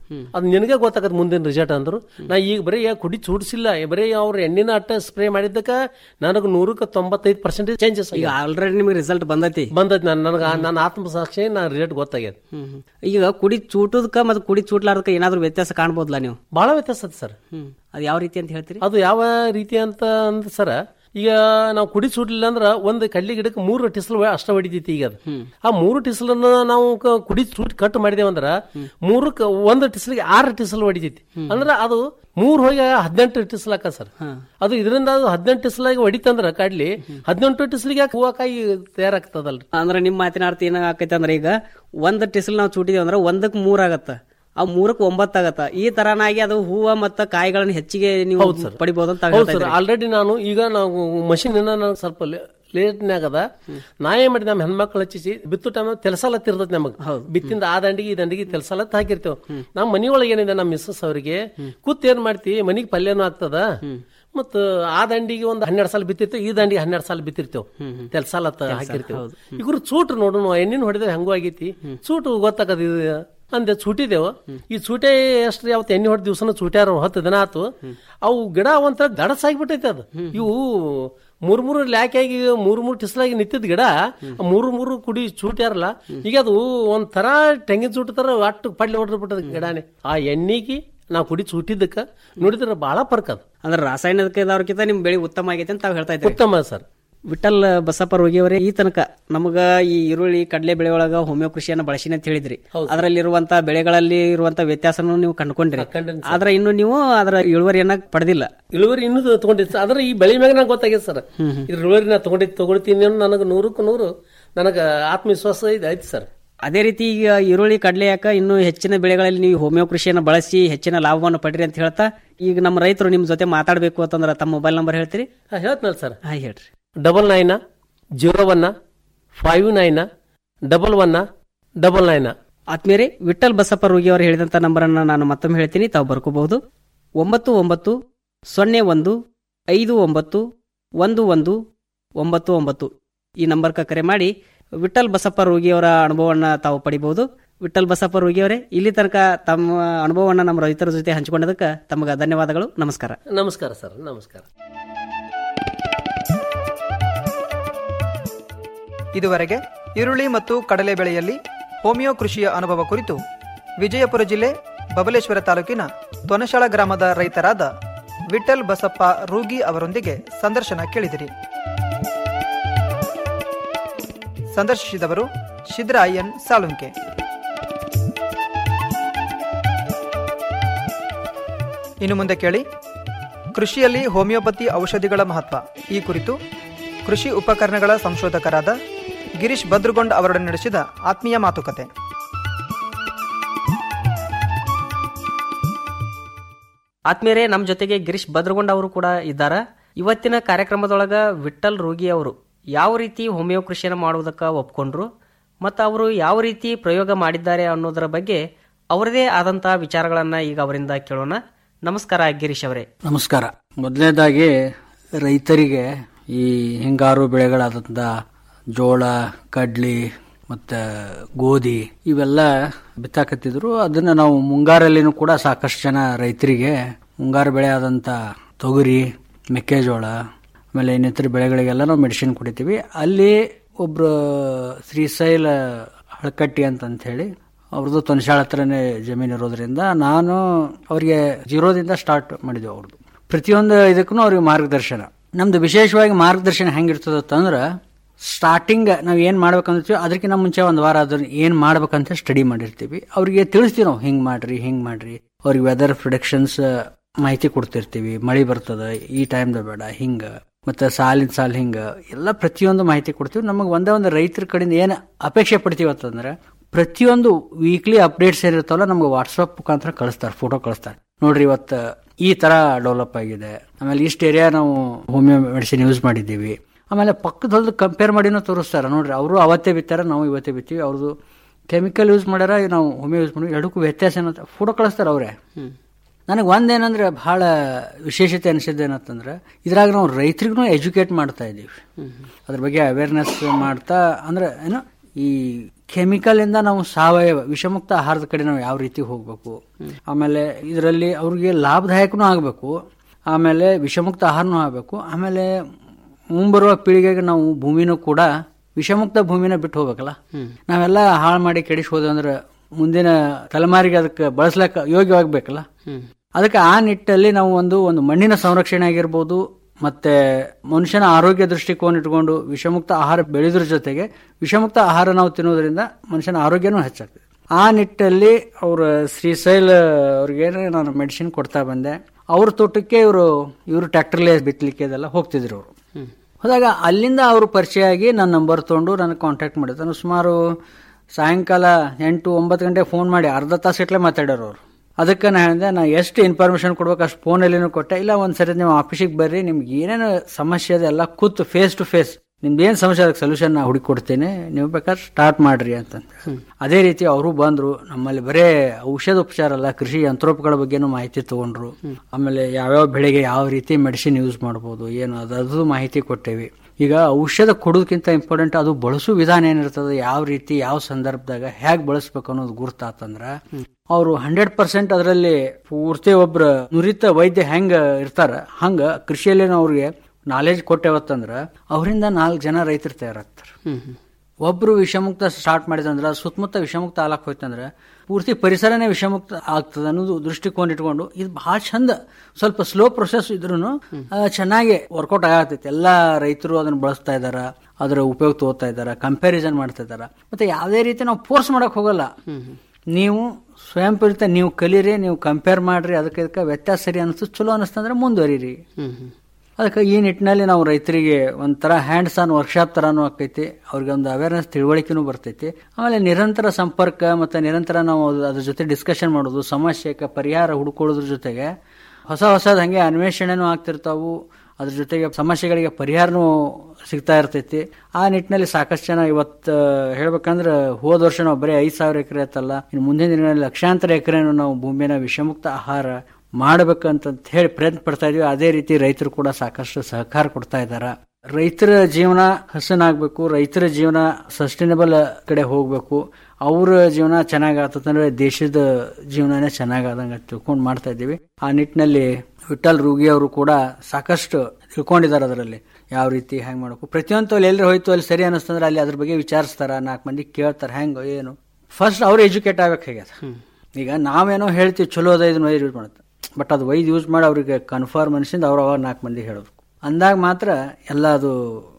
ಅದು ನಿನಗೆ ಗೊತ್ತಾಗತ್ತೆ ಮುಂದಿನ ರಿಸಲ್ಟ್ ಅಂದ್ರು ನಾ ಈಗ ಬರೀ ಕುಡಿ ಚೂಡ್ಸಿಲ್ಲ ಬರೀ ಅವ್ರ ಎಣ್ಣಿನ ಅಟ್ಟ ಸ್ಪ್ರೇ ಮಾಡಿದ್ದಕ್ಕ ನನಗೆ ನೂರಕ್ಕೆ ತೊಂಬತ್ತೈದು ಪರ್ಸೆಂಟೇಜ್ ಚೇಂಜಸ್ ಈಗ ಆಲ್ರೆಡಿ ನಿಮಗೆ ರಿಸಲ್ಟ್ ಬಂದೈತಿ ಬಂದೈತಿ ನಾನು ನನಗೆ ನನ್ನ ಆತ್ಮಸಾಕ್ಷಿ ನಾ ರಿಸಲ್ಟ್ ಗೊತ್ತಾಗ್ಯದ ಈಗ ಕುಡಿ ಚೂಟುದಕ್ಕ ಮತ್ತು ಕುಡಿ ಚೂಟ್ಲಾರ್ದಕ್ಕ ಏನಾದ್ರು ವ್ಯತ್ಯಾಸ ಕಾಣ್ಬೋದ್ಲಾ ನೀವು ಬಹಳ ವ್ಯತ್ಯಾಸ ಅದ ಸರ್ ಅದು ಯಾವ ರೀತಿ ಅಂತ ಹೇಳ್ತೀರಿ ಅದು ಯಾವ ರೀತಿ ಅಂತ ಅಂದ್ ಸರ ಈಗ ನಾವು ಕುಡಿ ಸುಡ್ಲಿಲ್ಲ ಅಂದ್ರ ಒಂದ್ ಕಡ್ಲಿ ಗಿಡಕ್ಕೆ ಮೂರು ಟಿಸ್ಲ್ ಅಷ್ಟ ಹೊಡಿತೈತಿ ಈಗ ಅದು ಆ ಮೂರು ಟಿಸ್ಲನ್ನ ನಾವು ಕ- ಕುಡಿ ಸೂಟ್ ಕಟ್ ಮಾಡಿದೇವ ಅಂದ್ರ ಮೂರಕ್ಕೆ ಒಂದು ಟಿಸ್ಲಿಗೆ ಆರು ಟಿಸ್ಲ್ ಹೊಡಿತೈತಿ ಅಂದ್ರ ಅದು ಮೂರ್ ಹೋಗಿ ಹದಿನೆಂಟು ಟಿಸ್ಲ್ ಹಾಕ ಸರ್ ಅದು ಇದರಿಂದ ಅದು ಹದಿನೆಂಟು ಟಿಸ್ಲಾಗಿ ಹೊಡಿತಂದ್ರ ಕಡ್ಲಿ ಹದಿನೆಂಟು ಟಿಸ್ಲಿಗೆ ಯಾಕೆ ಹೂವಕಾಯಿ ತಯಾರಾಗ್ತದಲ್ರಿ ಅಂದ್ರೆ ನಿಮ್ಮ ಮಾತಿನ ಅರ್ಥ ಏನ ಆಕೈತೆ ಅಂದ್ರೆ ಈಗ ಒಂದ್ ಟಿಸಲ್ ನಾವು ಚೂಟಿದೇವ್ ಅಂದ್ರೆ ಒಂದಕ್ಕೆ ಮೂರ್ ಆಗತ್ತ ಆ ಮೂರಕ್ಕೆ ಒಂಬತ್ತು ಆಗತ್ತ ಈ ತರನಾಗಿ ಅದು ಹೂವ ಮತ್ತ ಕಾಯಿಗಳನ್ನ ಹೆಚ್ಚಿಗೆ ನೀವು ಪಡಿಬಹುದು ಅಂತ ಹೌದು ಸರ್ ಆಲ್ರೆಡಿ ನಾನು ಈಗ ನಾವು ಮಷಿನ್ ನಾನು ಸ್ವಲ್ಪ ಲೇಟ್ನಾಗದ ನಾ ಏನ್ ಮಾಡಿ ನಮ್ಮ ಹೆಣ್ಮಕ್ಳು ಹಚ್ಚಿಸಿ ಬಿತ್ತು ಟೈಮ್ ತೆಲಸಾಲತ್ ಇರ್ತೈತಿ ನಮಗ್ ಬಿತ್ತಿಂದ ಆ ದಂಡಿಗೆ ಈ ದಂಡಿಗೆ ತೆಲಸಾಲತ್ ಹಾಕಿರ್ತೇವ್ ನಮ್ಮ ಮನಿಯೊಳಗೆ ಏನಿದೆ ನಮ್ಮ ಮಿಸ್ಸಸ್ ಅವರಿಗೆ ಕೂತ್ ಏನ್ ಮಾಡ್ತೀವಿ ಮನಿಗ್ ಪಲ್ಯನೂ ಆಗ್ತದ ಮತ್ತ ಆ ದಂಡಿಗೆ ಒಂದು ಹನ್ನೆರಡು ಸಾಲ ಬಿತ್ತಿರ್ತೇವೆ ಈ ದಂಡಿಗೆ ಹನ್ನೆರಡು ಸಾಲ ಬಿತ್ತಿರ್ತೇವ್ ತೆಲಸಾಲತ್ ಹಾಕಿರ್ತೇವ್ ಇವ್ರು ಚೂಟ್ ನೋಡು ಎಣ್ಣಿನ ಹೊಡೆದ್ರೆ ಹೆಂಗೋ ಆಗೈತಿ ಚೂಟು ಗೊತ್ತಾಗದ ಇದು ಅಂದೆ ಚೂಟಿದೇವು ಈ ಚೂಟೆ ಎಷ್ಟ್ರಿ ಅವತ್ತು ಎಣ್ಣೆ ಹೊಡೆದ ದಿವಸನ ಚೂಟ್ಯಾರ ಹತ್ತು ದಿನ ಆತು ಅವು ಗಿಡ ಒಂಥರ ದಡಸಾಗ್ಬಿಟ್ಟೈತೆ ಅದು ಇವು ಮೂರ್ ಮೂರು ಲ್ಯಾಕಾಗಿ ಮೂರ್ ಮೂರು ಟಿಸ್ಲಾಗಿ ನಿಂತಿದ್ ಗಿಡ ಆ ಮೂರು ಮೂರು ಕುಡಿ ಚೂಟ್ಯಾರಲ್ಲ ಈಗ ಅದು ಒಂಥರ ತೆಂಗಿನ ಚೂಟ ತರ ಅಟ್ಟು ಪಡ್ಲಿ ಹೊಡೆದ್ ಬಿಟ್ಟದ ಗಿಡನೇ ಆ ಎಣ್ಣಿಗೆ ನಾವು ಕುಡಿ ಚೂಟಿದ್ದಕ್ಕ ನೋಡಿದ್ರೆ ಬಹಳ ಫರ್ಕ್ ಅದು ಅಂದ್ರೆ ರಾಸಾಯನಿಕದವ್ರಕ್ಕಿಂತ ನಿಮ್ ಬೆಳೆ ಉತ್ತಮ ಆಗೈತೆ ಅಂತ ತಾವ್ ಹೇಳ್ತಾ ಇದ್ದೀವಿ ಉತ್ತಮ ಸರ್ ವಿಠಲ್ ಬಸಪ್ಪ ರೋಗಿಯವರೇ ಈ ತನಕ ನಮಗ ಈ ಈರುಳ್ಳಿ ಕಡಲೆ ಬೆಳೆ ಒಳಗ ಹೋಮಿಯೋ ಕೃಷಿಯನ್ನ ಬಳಸಿನ ಅಂತ ಹೇಳಿದ್ರಿ ಅದರಲ್ಲಿರುವಂತ ಬೆಳೆಗಳಲ್ಲಿ ಇರುವಂತ ವ್ಯತ್ಯಾಸನೂ ನೀವು ಕಂಡುಕೊಂಡ್ರಿ ಆದ್ರೆ ಇನ್ನು ನೀವು ಅದರ ಇಳುವರಿಯನ್ನ ಪಡೆದಿಲ್ಲ ಇಳುವರಿ ಇನ್ನೂ ತಗೊಂಡಿತ್ತು ಆದ್ರೆ ಈ ಬೆಳೆ ಮ್ಯಾಗ ನಂಗೆ ಗೊತ್ತಾಗಿದೆ ಸರ್ ಇದ್ರ ಇಳುವರಿ ನಾ ತಗೊಂಡಿದ್ದು ತಗೊಳ್ತೀನಿ ಅನ್ನೋ ನನಗೆ ನೂರಕ್ಕೂ ನೂರು ನನಗೆ ಆತ್ಮವಿಶ್ವಾಸ ಇದೆ ಐತಿ ಸರ್ ಅದೇ ರೀತಿ ಈಗ ಈರುಳ್ಳಿ ಕಡಲೆ ಯಾಕ ಇನ್ನು ಹೆಚ್ಚಿನ ಬೆಳೆಗಳಲ್ಲಿ ನೀವು ಹೋಮಿಯೋ ಕೃಷಿಯನ್ನು ಬಳಸಿ ಹೆಚ್ಚಿನ ಲಾಭವನ್ನು ಪಡ್ರಿ ಅಂತ ಹೇಳ್ತಾ ಈಗ ನಮ್ಮ ರೈತರು ನಿಮ್ ಜೊತೆ ಮಾತಾಡಬೇಕು ಅಂತಂದ್ರೆ ತಮ್ಮ ಮೊಬೈಲ್ ನಂಬರ್ ಹೇಳ್ತೀರಿ ಹೇಳ್ತನಲ್ಲ ಸರ್ ಹಾ ಹೇಳ್ರಿ double nine zero one five nine double one double nine ಆತ್ಮೀಯರೇ ವಿಠಲ್ ಬಸಪ್ಪ ರೋಗಿ ಅವರು ಹೇಳಿದಂತ ನಂಬರ್ ಅನ್ನ ನಾನು ಮತ್ತೊಮ್ಮೆ ಹೇಳ್ತೀನಿ ತಾವು ಬರ್ಕೋಬಹುದು ಒಂಬತ್ತು ಒಂಬತ್ತು ಸೊನ್ನೆ ಒಂದು ಐದು ಒಂಬತ್ತು ಒಂದು ಒಂದು ಒಂಬತ್ತು ಒಂಬತ್ತು ಈ ನಂಬರ್ಗೆ ಕರೆ ಮಾಡಿ ವಿಠಲ್ ಬಸಪ್ಪ ರೋಗಿಯವರ ಅನುಭವವನ್ನ ತಾವು ಪಡಿಬಹುದು ವಿಠಲ್ ಬಸಪ್ಪ ರೋಗಿಯವರೇ ಇಲ್ಲಿ ತನಕ ತಮ್ಮ ಅನುಭವವನ್ನ ನಮ್ಮ ರೈತರ ಜೊತೆ ಹಂಚಿಕೊಂಡದಕ್ಕೆ ತಮಗೆ ಧನ್ಯವಾದಗಳು ನಮಸ್ಕಾರ ನಮಸ್ಕಾರ ಸರ್ ನಮಸ್ಕಾರ ಇದುವರೆಗೆ ಈರುಳ್ಳಿ ಮತ್ತು ಕಡಲೆ ಬೆಳೆಯಲ್ಲಿ ಹೋಮಿಯೋ ಕೃಷಿಯ ಅನುಭವ ಕುರಿತು ವಿಜಯಪುರ ಜಿಲ್ಲೆ ಬಬಲೇಶ್ವರ ತಾಲೂಕಿನ ತೊನಶಾಳ ಗ್ರಾಮದ ರೈತರಾದ ವಿಠಲ್ ಬಸಪ್ಪ ರೂಗಿ ಅವರೊಂದಿಗೆ ಸಂದರ್ಶನ ಕೇಳಿದಿರಿ ಸಂದರ್ಶಿಸಿದವರು ಶಿದ್ರಾಯನ್ ಸಾಳುಂಕೆ ಇನ್ನು ಮುಂದೆ ಕೇಳಿ ಕೃಷಿಯಲ್ಲಿ ಹೋಮಿಯೋಪತಿ ಔಷಧಿಗಳ ಮಹತ್ವ ಈ ಕುರಿತು ಕೃಷಿ ಉಪಕರಣಗಳ ಸಂಶೋಧಕರಾದ ಗಿರೀಶ್ ಭದ್ರಗೊಂಡ್ ಅವರೊಡನೆ ನಡೆಸಿದ ಆತ್ಮೀಯ ಮಾತುಕತೆ ಆತ್ಮೀಯರೇ ನಮ್ಮ ಜೊತೆಗೆ ಗಿರೀಶ್ ಭದ್ರಗೊಂಡ್ ಅವರು ಕೂಡ ಇದ್ದಾರ ಇವತ್ತಿನ ಕಾರ್ಯಕ್ರಮದೊಳಗ ವಿಠಲ್ ರೋಗಿ ಅವರು ಯಾವ ರೀತಿ ಹೋಮಿಯೋ ಕೃಷಿಯನ್ನು ಮಾಡುವುದಕ್ಕೆ ಒಪ್ಕೊಂಡ್ರು ಮತ್ತು ಅವರು ಯಾವ ರೀತಿ ಪ್ರಯೋಗ ಮಾಡಿದ್ದಾರೆ ಅನ್ನೋದರ ಬಗ್ಗೆ ಅವರದೇ ಆದಂತಹ ವಿಚಾರಗಳನ್ನ ಈಗ ಅವರಿಂದ ಕೇಳೋಣ ನಮಸ್ಕಾರ ಗಿರೀಶ್ ಅವರೇ ನಮಸ್ಕಾರ ಮೊದಲನೇದಾಗಿ ರೈತರಿಗೆ ಈ ಹಿಂಗಾರು ಬೆಳೆಗಳಾದಂಥ ಜೋಳ ಕಡ್ಲಿ ಮತ್ತು ಗೋಧಿ ಇವೆಲ್ಲ ಬಿತ್ತಾಕತ್ತಿದ್ರು ಅದನ್ನು ನಾವು ಮುಂಗಾರಲ್ಲಿನೂ ಕೂಡ ಸಾಕಷ್ಟು ಜನ ರೈತರಿಗೆ ಮುಂಗಾರು ಬೆಳೆ ಆದಂಥ ತೊಗರಿ ಮೆಕ್ಕೆಜೋಳ ಆಮೇಲೆ ಇನ್ನಿತರ ಬೆಳೆಗಳಿಗೆಲ್ಲ ನಾವು ಮೆಡಿಸಿನ್ ಕುಡಿತೀವಿ ಅಲ್ಲಿ ಒಬ್ರು ಶ್ರೀಶೈಲ ಹಳಕಟ್ಟಿ ಅಂತ ಹೇಳಿ ಅವ್ರದ್ದು ತೊನಶಾಳ ಹತ್ರನೇ ಜಮೀನು ಇರೋದ್ರಿಂದ ನಾನು ಅವರಿಗೆ ಜೀರೋದಿಂದ ಸ್ಟಾರ್ಟ್ ಮಾಡಿದ್ವಿ ಅವ್ರದ್ದು ಪ್ರತಿಯೊಂದು ಇದಕ್ಕೂ ಅವ್ರಿಗೆ ಮಾರ್ಗದರ್ಶನ ನಮ್ದು ವಿಶೇಷವಾಗಿ ಮಾರ್ಗದರ್ಶನ ಹೆಂಗಿರ್ತದಂದ್ರೆ ಸ್ಟಾರ್ಟಿಂಗ್ ನಾವು ಏನು ಮಾಡ್ಬೇಕಂತೀವಿ ಅದಕ್ಕಿಂತ ಮುಂಚೆ ಒಂದು ವಾರ ಅದನ್ನ ಏನು ಮಾಡ್ಬೇಕಂತ ಸ್ಟಡಿ ಮಾಡಿರ್ತೀವಿ ಅವ್ರಿಗೆ ತಿಳಿಸ್ತೀವಿ ನಾವು ಹಿಂಗೆ ಮಾಡ್ರಿ ಹಿಂಗೆ ಮಾಡ್ರಿ ಅವ್ರಿಗೆ ವೆದರ್ ಪ್ರೊಡಕ್ಷನ್ಸ್ ಮಾಹಿತಿ ಕೊಡ್ತಿರ್ತೀವಿ ಮಳೆ ಬರ್ತದ ಈ ಟೈಮ್ದಾಗ ಬೇಡ ಹಿಂಗೆ ಮತ್ತು ಸಾಲಿನ ಸಾಲ ಹಿಂಗೆ ಎಲ್ಲ ಪ್ರತಿಯೊಂದು ಮಾಹಿತಿ ಕೊಡ್ತೀವಿ ನಮಗೆ ಒಂದೇ ಒಂದು ರೈತರ ಕಡೆಯಿಂದ ಏನು ಅಪೇಕ್ಷೆ ಪಡ್ತೀವಿ ಅಂತಂದ್ರೆ ಪ್ರತಿಯೊಂದು ವೀಕ್ಲಿ ಅಪ್ಡೇಟ್ಸ್ ಏನಿರ್ತಾವಲ್ಲ ನಮ್ಗೆ ವಾಟ್ಸಪ್ ಮುಖಾಂತರ ಕಳಿಸ್ತಾರೆ ಫೋಟೋ ಕಳಿಸ್ತಾರೆ ನೋಡ್ರಿ ಇವತ್ತು ಈ ತರ ಡೆವಲಪ್ ಆಗಿದೆ ಆಮೇಲೆ ಇಷ್ಟು ಏರಿಯಾ ನಾವು ಹೋಮಿಯೋ ಮೆಡಿಸಿನ್ ಯೂಸ್ ಮಾಡಿದ್ದೀವಿ ಆಮೇಲೆ ಪಕ್ಕದ ಹೊಲದ ಕಂಪೇರ್ ಮಾಡಿನೂ ತೋರಿಸ್ತಾರೆ ನೋಡ್ರಿ ಅವರು ಅವತ್ತೇ ಬಿತ್ತಾರೆ ನಾವು ಇವತ್ತೇ ಬಿತ್ತೀವಿ ಅವ್ರದ್ದು ಕೆಮಿಕಲ್ ಯೂಸ್ ಮಾಡ್ಯಾರ ನಾವು ಹೋಮಿಯೋ ಯೂಸ್ ಮಾಡಿ ಎರಡಕ್ಕೂ ವ್ಯತ್ಯಾಸ ಏನಂತ ಫೋಟೋ ಕಳಿಸ್ತಾರೆ ಅವರೇ ನನಗೆ ಒಂದೇನಂದ್ರೆ ಬಹಳ ವಿಶೇಷತೆ ಅನಿಸಿದ್ದು ಏನಂತಂದ್ರೆ ಇದ್ರಾಗ ನಾವು ರೈತರಿಗೂ ಎಜುಕೇಟ್ ಮಾಡ್ತಾ ಇದ್ದೀವಿ ಅದ್ರ ಬಗ್ಗೆ ಅವೇರ್ನೆಸ್ ಮಾಡ್ತಾ ಅಂದ್ರೆ ಏನು ಈ ಕೆಮಿಕಲ್ ಇಂದ ನಾವು ಸಾವಯವ ವಿಷಮುಕ್ತ ಆಹಾರದ ಕಡೆ ನಾವು ಯಾವ ರೀತಿ ಹೋಗ್ಬೇಕು ಆಮೇಲೆ ಇದರಲ್ಲಿ ಅವ್ರಿಗೆ ಲಾಭದಾಯಕನೂ ಆಗಬೇಕು ಆಮೇಲೆ ವಿಷಮುಕ್ತ ಆಹಾರನೂ ಆಗಬೇಕು ಆಮೇಲೆ ಮುಂಬರುವ ಪೀಳಿಗೆಗೆ ನಾವು ಭೂಮಿನೂ ಕೂಡ ವಿಷಮುಕ್ತ ಭೂಮಿನ ಬಿಟ್ಟು ಹೋಗ್ಬೇಕಲ್ಲ ನಾವೆಲ್ಲ ಹಾಳು ಮಾಡಿ ಕೆಡಿಸಿ ಹೋದ್ವಿ ಅಂದ್ರೆ ಮುಂದಿನ ತಲೆಮಾರಿಗೆ ಅದಕ್ಕೆ ಬಳಸ್ಲಕ್ಕ ಯೋಗ್ಯವಾಗಬೇಕಲ್ಲ ಅದಕ್ಕೆ ಆ ನಿಟ್ಟಲ್ಲಿ ನಾವು ಒಂದು ಒಂದು ಮಣ್ಣಿನ ಸಂರಕ್ಷಣೆ ಆಗಿರ್ಬೋದು ಮತ್ತೆ ಮನುಷ್ಯನ ಆರೋಗ್ಯ ದೃಷ್ಟಿಕೋನ ಇಟ್ಕೊಂಡು ವಿಷಮುಕ್ತ ಆಹಾರ ಬೆಳೆದ್ರ ಜೊತೆಗೆ ವಿಷಮುಕ್ತ ಆಹಾರ ನಾವು ತಿನ್ನೋದ್ರಿಂದ ಮನುಷ್ಯನ ಆರೋಗ್ಯನೂ ಹೆಚ್ಚಾಗ್ತದೆ ಆ ನಿಟ್ಟಲ್ಲಿ ಅವ್ರ ಶ್ರೀಶೈಲ್ ಅವ್ರಿಗೆ ನಾನು ಮೆಡಿಸಿನ್ ಕೊಡ್ತಾ ಬಂದೆ ಅವ್ರ ತೋಟಕ್ಕೆ ಇವರು ಇವರು ಟ್ರ್ಯಾಕ್ಟರ್ಲೇ ಬಿತ್ತಲಿಕ್ಕೆ ಇದೆಲ್ಲ ಹೋಗ್ತಿದ್ರು ಅವರು ಹೋದಾಗ ಅಲ್ಲಿಂದ ಅವರು ಪರಿಚಯ ಆಗಿ ನನ್ನ ನಂಬರ್ ತೊಗೊಂಡು ನನಗೆ ಕಾಂಟ್ಯಾಕ್ಟ್ ಮಾಡಿದ್ರು ನಾನು ಸುಮಾರು ಸಾಯಂಕಾಲ ಎಂಟು ಒಂಬತ್ತು ಗಂಟೆಗೆ ಫೋನ್ ಮಾಡಿ ಅರ್ಧ ತಾಸು ಇಟ್ಲೆ ಮಾತಾಡೋರು ಅವರು ಅದಕ್ಕೆ ನಾನು ಹೇಳಿದೆ ನಾ ಎಷ್ಟು ಇನ್ಫಾರ್ಮೇಷನ್ ಕೊಡ್ಬೇಕು ಅಷ್ಟು ಫೋನಲ್ಲಿನೂ ಕೊಟ್ಟೆ ಇಲ್ಲ ಒಂದು ಸರಿ ನೀವು ಆಫೀಸಿಗೆ ಬರ್ರಿ ನಿಮ್ಗೆ ಏನೇನು ಸಮಸ್ಯೆ ಇದೆ ಎಲ್ಲ ಕೂತು ಫೇಸ್ ಟು ಫೇಸ್ ನಿಮ್ದು ಏನು ಸಮಸ್ಯೆ ಅದಕ್ಕೆ ಸೊಲ್ಯೂಷನ್ ನಾ ಹುಡುಕೊಡ್ತೇನೆ ನೀವು ಬೇಕಾದ್ರೆ ಸ್ಟಾರ್ಟ್ ಮಾಡ್ರಿ ಅಂತಂದ ಅದೇ ರೀತಿ ಅವರು ಬಂದ್ರು ನಮ್ಮಲ್ಲಿ ಬರೇ ಔಷಧ ಉಪಚಾರ ಅಲ್ಲ ಕೃಷಿ ಯಂತ್ರೋಪಗಳ ಬಗ್ಗೆನೂ ಮಾಹಿತಿ ತಗೊಂಡ್ರು ಆಮೇಲೆ ಯಾವ್ಯಾವ ಬೆಳೆಗೆ ಯಾವ ರೀತಿ ಮೆಡಿಸಿನ್ ಯೂಸ್ ಮಾಡ್ಬೋದು ಏನು ಅದು ಮಾಹಿತಿ ಕೊಟ್ಟೇವಿ ಈಗ ಔಷಧ ಕೊಡೋದಕ್ಕಿಂತ ಇಂಪಾರ್ಟೆಂಟ್ ಅದು ಬಳಸೋ ವಿಧಾನ ಏನಿರ್ತದೆ ಯಾವ ರೀತಿ ಯಾವ ಸಂದರ್ಭದಾಗ ಹೇಗೆ ಬಳಸ್ಬೇಕು ಅನ್ನೋದು ಗುರ್ತಾತಂದ್ರ ಅವರು ಹಂಡ್ರೆಡ್ ಪರ್ಸೆಂಟ್ ಅದರಲ್ಲಿ ಪೂರ್ತಿ ಒಬ್ರ ನುರಿತ ವೈದ್ಯ ಹೆಂಗ ಇರ್ತಾರ ಹಂಗ ಕೃಷಿಯಲ್ಲಿ ಅವ್ರಿಗೆ ನಾಲೆಜ್ ಕೊಟ್ಟೆವತ್ತಂದ್ರ ಅವರಿಂದ ನಾಲ್ಕು ಜನ ರೈತರು ತಯಾರಾಗ್ತಾರೆ ಒಬ್ರು ವಿಷಮುಕ್ತ ಸ್ಟಾರ್ಟ್ ಮಾಡಿದಂದ್ರ ಸುತ್ತಮುತ್ತ ವಿಷಮುಕ್ತ ಆಲಕ್ ಹೋಯ್ತಂದ್ರ ಪೂರ್ತಿ ಪರಿಸರನೇ ವಿಷಮುಕ್ತ ಆಗ್ತದೆ ಅನ್ನೋದು ದೃಷ್ಟಿಕೋನ ಇಟ್ಕೊಂಡು ಇದು ಬಹಳ ಚಂದ ಸ್ವಲ್ಪ ಸ್ಲೋ ಪ್ರೊಸೆಸ್ ಇದ್ರೂ ಚೆನ್ನಾಗಿ ವರ್ಕೌಟ್ ಆಗತೈತಿ ಎಲ್ಲಾ ರೈತರು ಅದನ್ನ ಬಳಸ್ತಾ ಇದಾರ ಅದರ ಉಪಯೋಗ ತಗೋತಾ ಇದಾರ ಕಂಪ್ಯಾರಿಸನ್ ಮಾಡ್ತಾ ಇದಾರ ಮತ್ತೆ ಯಾವುದೇ ರೀತಿ ನಾವು ಫೋರ್ಸ್ ಮಾಡಕ್ ಹೋಗಲ್ಲ ನೀವು ಸ್ವಯಂ ಪ್ರೇರಿತ ನೀವು ಕಲೀರಿ ನೀವು ಕಂಪೇರ್ ಮಾಡ್ರಿ ಅದಕ್ಕೆ ಇದಕ್ಕೆ ವ್ಯತ್ಯಾಸ ಸರಿ ಅನಿಸ್ತು ಚಲೋ ಅನಿಸ್ತಂದ್ರೆ ಮುಂದುವರಿರಿ ಅದಕ್ಕೆ ಈ ನಿಟ್ಟಿನಲ್ಲಿ ನಾವು ರೈತರಿಗೆ ಒಂಥರ ಹ್ಯಾಂಡ್ಸ್ ಆನ್ ವರ್ಕ್ಶಾಪ್ ತರಾನು ಆಕೈತಿ ಅವ್ರಿಗೆ ಒಂದು ಅವೇರ್ನೆಸ್ ತಿಳುವಳಿಕೆನೂ ಬರ್ತೈತಿ ಆಮೇಲೆ ನಿರಂತರ ಸಂಪರ್ಕ ಮತ್ತೆ ನಿರಂತರ ನಾವು ಅದು- ಅದ್ರ ಜೊತೆ ಡಿಸ್ಕಷನ್ ಮಾಡೋದು ಸಮಸ್ಯೆಗೆ ಪರಿಹಾರ ಹುಡುಕೊಳ್ಳೋದ್ರ ಜೊತೆಗೆ ಹೊಸ ಹೊಸದ್ ಹಂಗೆ ಅನ್ವೇಷಣೆನೂ ಆಗ್ತಿರ್ತಾವು ಅದ್ರ ಜೊತೆಗೆ ಸಮಸ್ಯೆಗಳಿಗೆ ಪರಿಹಾರನೂ ಸಿಗ್ತಾ ಇರ್ತೈತಿ ಆ ನಿಟ್ಟಿನಲ್ಲಿ ಸಾಕಷ್ಟು ಜನ ಇವತ್ತು ಹೇಳ್ಬೇಕಂದ್ರೆ ಹೋದ ವರ್ಷ ನಾವು ಬರೀ ಐದು ಸಾವಿರ ಎಕರೆ ಆಯ್ತಲ್ಲ ಇನ್ನು ಮುಂದಿನ ದಿನಗಳಲ್ಲಿ ಲಕ್ಷಾಂತರ ಎಕರೆನೂ ನಾವು ಭೂಮಿನ ವಿಷಮುಕ್ತ ಆಹಾರ ಮಾಡಬೇಕಂತ ಹೇಳಿ ಪ್ರಯತ್ನ ಪಡ್ತಾ ಇದೀವಿ ಅದೇ ರೀತಿ ರೈತರು ಕೂಡ ಸಾಕಷ್ಟು ಸಹಕಾರ ಕೊಡ್ತಾ ಇದ್ದಾರೆ ರೈತರ ಜೀವನ ಹಸನಾಗಬೇಕು ರೈತರ ಜೀವನ ಸಸ್ಟೈನಬಲ್ ಕಡೆ ಹೋಗಬೇಕು ಅವ್ರ ಜೀವನ ಚೆನ್ನಾಗಾಗ್ತಂದ್ರೆ ದೇಶದ ಜೀವನನೇ ಚೆನ್ನಾಗಾದಂಗೆ ತಿಳ್ಕೊಂಡು ಮಾಡ್ತಾ ಇದ್ದೀವಿ ಆ ನಿಟ್ಟಿನಲ್ಲಿ ವಿಠಲ್ ರೂಗಿ ಅವರು ಕೂಡ ಸಾಕಷ್ಟು ತಿಳ್ಕೊಂಡಿದ್ದಾರೆ ಅದರಲ್ಲಿ ಯಾವ ರೀತಿ ಹೆಂಗ್ ಮಾಡಬೇಕು ಪ್ರತಿಯೊಂದು ಅಲ್ಲಿ ಎಲ್ಲಿ ಹೋಯ್ತು ಅಲ್ಲಿ ಸರಿ ಅನಿಸ್ತಂದ್ರೆ ಅಲ್ಲಿ ಅದ್ರ ಬಗ್ಗೆ ವಿಚಾರಿಸ್ತಾರ ನಾಲ್ಕು ಮಂದಿ ಕೇಳ್ತಾರ ಹೆಂಗ ಏನು ಫಸ್ಟ್ ಅವ್ರು ಎಜುಕೇಟ್ ಆಗ್ಬೇಕು ಹೇಗೆ ಈಗ ನಾವೇನೋ ಹೇಳ್ತೀವಿ ಚಲೋ ಅದ ಇದನ್ನ ಯೂಸ್ ಮಾಡುತ್ತೆ ಬಟ್ ಅದು ವೈದ್ ಯೂಸ್ ಮಾಡಿ ಅವ್ರಿಗೆ ಕನ್ಫರ್ಮ್ ಅನಿಸಿಂದ ಅವ್ರು ಅವಾಗ ನಾಲ್ಕು ಮಂದಿ ಹೇಳೋದು ಅಂದಾಗ ಮಾತ್ರ ಎಲ್ಲ ಅದು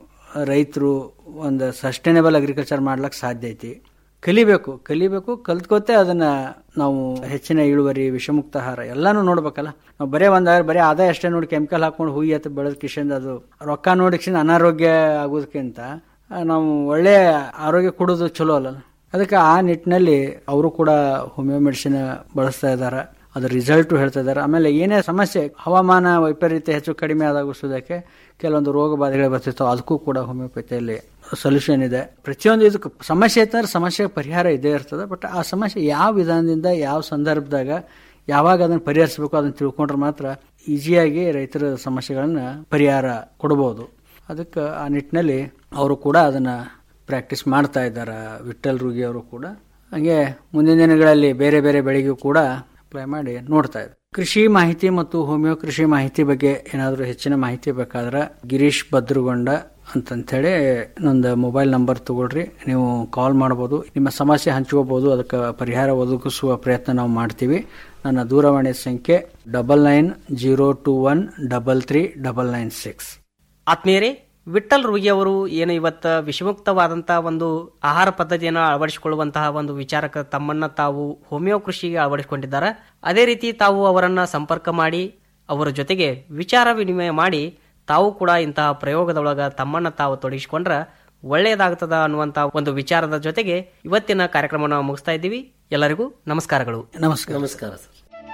ರೈತರು ಒಂದು ಸಸ್ಟೈನೇಬಲ್ ಅಗ್ರಿಕಲ್ಚರ್ ಮಾಡ್ಲಿಕ್ಕೆ ಸಾಧ್ಯ ಐತಿ ಕಲಿಬೇಕು ಕಲಿಬೇಕು ಕಲ್ತ್ಕೋತೆ ಅದನ್ನ ನಾವು ಹೆಚ್ಚಿನ ಇಳುವರಿ ವಿಷಮುಕ್ತ ಆಹಾರ ಎಲ್ಲಾನು ನೋಡ್ಬೇಕಲ್ಲ ನಾವು ಬರೇ ಒಂದ್ ಬರೀ ಆದಾಯ ಅಷ್ಟೇ ನೋಡಿ ಕೆಮಿಕಲ್ ಹಾಕೊಂಡು ಹೂಯಿ ಅಥವಾ ಬೆಳೆದ ಕಿಶನ್ ಅದು ರೊಕ್ಕ ನೋಡಿ ಕಿಶನ್ ಅನಾರೋಗ್ಯ ಆಗೋದಕ್ಕಿಂತ ಆ, ನಾವು ಒಳ್ಳೆ ಆರೋಗ್ಯ ಕೊಡೋದು ಚಲೋ ಅಲ್ಲ ಅದಕ್ಕೆ ಆ ನಿಟ್ಟಿನಲ್ಲಿ ಅವರು ಕೂಡ ಹೋಮಿಯೋ ಮೆಡಿಸಿನ್ ಬಳಸ್ತಾ ಇದ್ದಾರೆ ಅದ್ರ ರಿಸಲ್ಟು ಹೇಳ್ತಾ ಇದ್ದಾರೆ ಆಮೇಲೆ ಏನೇ ಸಮಸ್ಯೆ ಹವಾಮಾನ ವೈಪರೀತ್ಯ ಹೆಚ್ಚು ಕಡಿಮೆ ಆದಾಗಿಸೋದಕ್ಕೆ ಕೆಲವೊಂದು ರೋಗ ಬಾಧೆಗಳು ಬರ್ತಿರ್ತಾವೆ ಅದಕ್ಕೂ ಕೂಡ ಹೋಮಿಯೋಪತಿಯಲ್ಲಿ ಸೊಲ್ಯೂಷನ್ ಇದೆ ಪ್ರತಿಯೊಂದು ಇದಕ್ಕೆ ಸಮಸ್ಯೆ ಇತ್ತಂದ್ರೆ ಸಮಸ್ಯೆಗೆ ಪರಿಹಾರ ಇದೇ ಇರ್ತದೆ ಬಟ್ ಆ ಸಮಸ್ಯೆ ಯಾವ ವಿಧಾನದಿಂದ ಯಾವ ಸಂದರ್ಭದಾಗ ಯಾವಾಗ ಅದನ್ನು ಪರಿಹರಿಸಬೇಕು ಅದನ್ನು ತಿಳ್ಕೊಂಡ್ರೆ ಮಾತ್ರ ಈಸಿಯಾಗಿ ರೈತರ ಸಮಸ್ಯೆಗಳನ್ನ ಪರಿಹಾರ ಕೊಡಬಹುದು ಅದಕ್ಕೆ ಆ ನಿಟ್ಟಿನಲ್ಲಿ ಅವರು ಕೂಡ ಅದನ್ನ ಪ್ರಾಕ್ಟೀಸ್ ಮಾಡ್ತಾ ಇದ್ದಾರೆ ವಿಠಲ್ ರುಗಿ ಅವರು ಕೂಡ ಹಂಗೆ ಮುಂದಿನ ದಿನಗಳಲ್ಲಿ ಬೇರೆ ಬೇರೆ ಬೆಳೆಗೂ ಕೂಡ ಅಪ್ಲೈ ಮಾಡಿ ನೋಡ್ತಾ ಇದ್ದಾರೆ ಕೃಷಿ ಮಾಹಿತಿ ಮತ್ತು ಹೋಮಿಯೋ ಕೃಷಿ ಮಾಹಿತಿ ಬಗ್ಗೆ ಏನಾದರೂ ಹೆಚ್ಚಿನ ಮಾಹಿತಿ ಬೇಕಾದ್ರೆ ಗಿರೀಶ್ ಭದ್ರಗೊಂಡ ಅಂತಂತೇಳಿ ನಂದು ಮೊಬೈಲ್ ನಂಬರ್ ತಗೊಳ್ರಿ ನೀವು ಕಾಲ್ ಮಾಡ್ಬೋದು ನಿಮ್ಮ ಸಮಸ್ಯೆ ಹಂಚ್ಕೋಬಹುದು ಅದಕ್ಕೆ ಪರಿಹಾರ ಒದಗಿಸುವ ಪ್ರಯತ್ನ ನಾವು ಮಾಡ್ತೀವಿ ನನ್ನ ದೂರವಾಣಿ ಸಂಖ್ಯೆ double nine zero two one double three double nine six ಆತ್ಮೀಯರೇ ವಿಠಲ್ ರುಗಿ ಅವರು ಏನು ಇವತ್ತು ವಿಷಮುಕ್ತವಾದಂತಹ ಒಂದು ಆಹಾರ ಪದ್ಧತಿಯನ್ನು ಅಳವಡಿಸಿಕೊಳ್ಳುವಂತಹ ಒಂದು ವಿಚಾರಕ್ಕೆ ತಮ್ಮನ್ನ ತಾವು ಹೋಮಿಯೋ ಕೃಷಿಗೆ ಅಳವಡಿಸಿಕೊಂಡಿದ್ದಾರೆ ಅದೇ ರೀತಿ ತಾವು ಅವರನ್ನ ಸಂಪರ್ಕ ಮಾಡಿ ಅವರ ಜೊತೆಗೆ ವಿಚಾರ ವಿನಿಮಯ ಮಾಡಿ ತಾವು ಕೂಡ ಇಂತಹ ಪ್ರಯೋಗದೊಳಗ ತಮ್ಮನ್ನ ತಾವು ತೊಡಗಿಸಿಕೊಂಡ್ರೆ ಒಳ್ಳೆಯದಾಗ್ತದ ಅನ್ನುವಂತ ಒಂದು ವಿಚಾರದ ಜೊತೆಗೆ ಇವತ್ತಿನ ಕಾರ್ಯಕ್ರಮವನ್ನು ಮುಗಿಸ್ತಾ ಇದ್ದೀವಿ ಎಲ್ಲರಿಗೂ ನಮಸ್ಕಾರಗಳು ನಮಸ್ಕಾರ ನಮಸ್ಕಾರ ಸರ್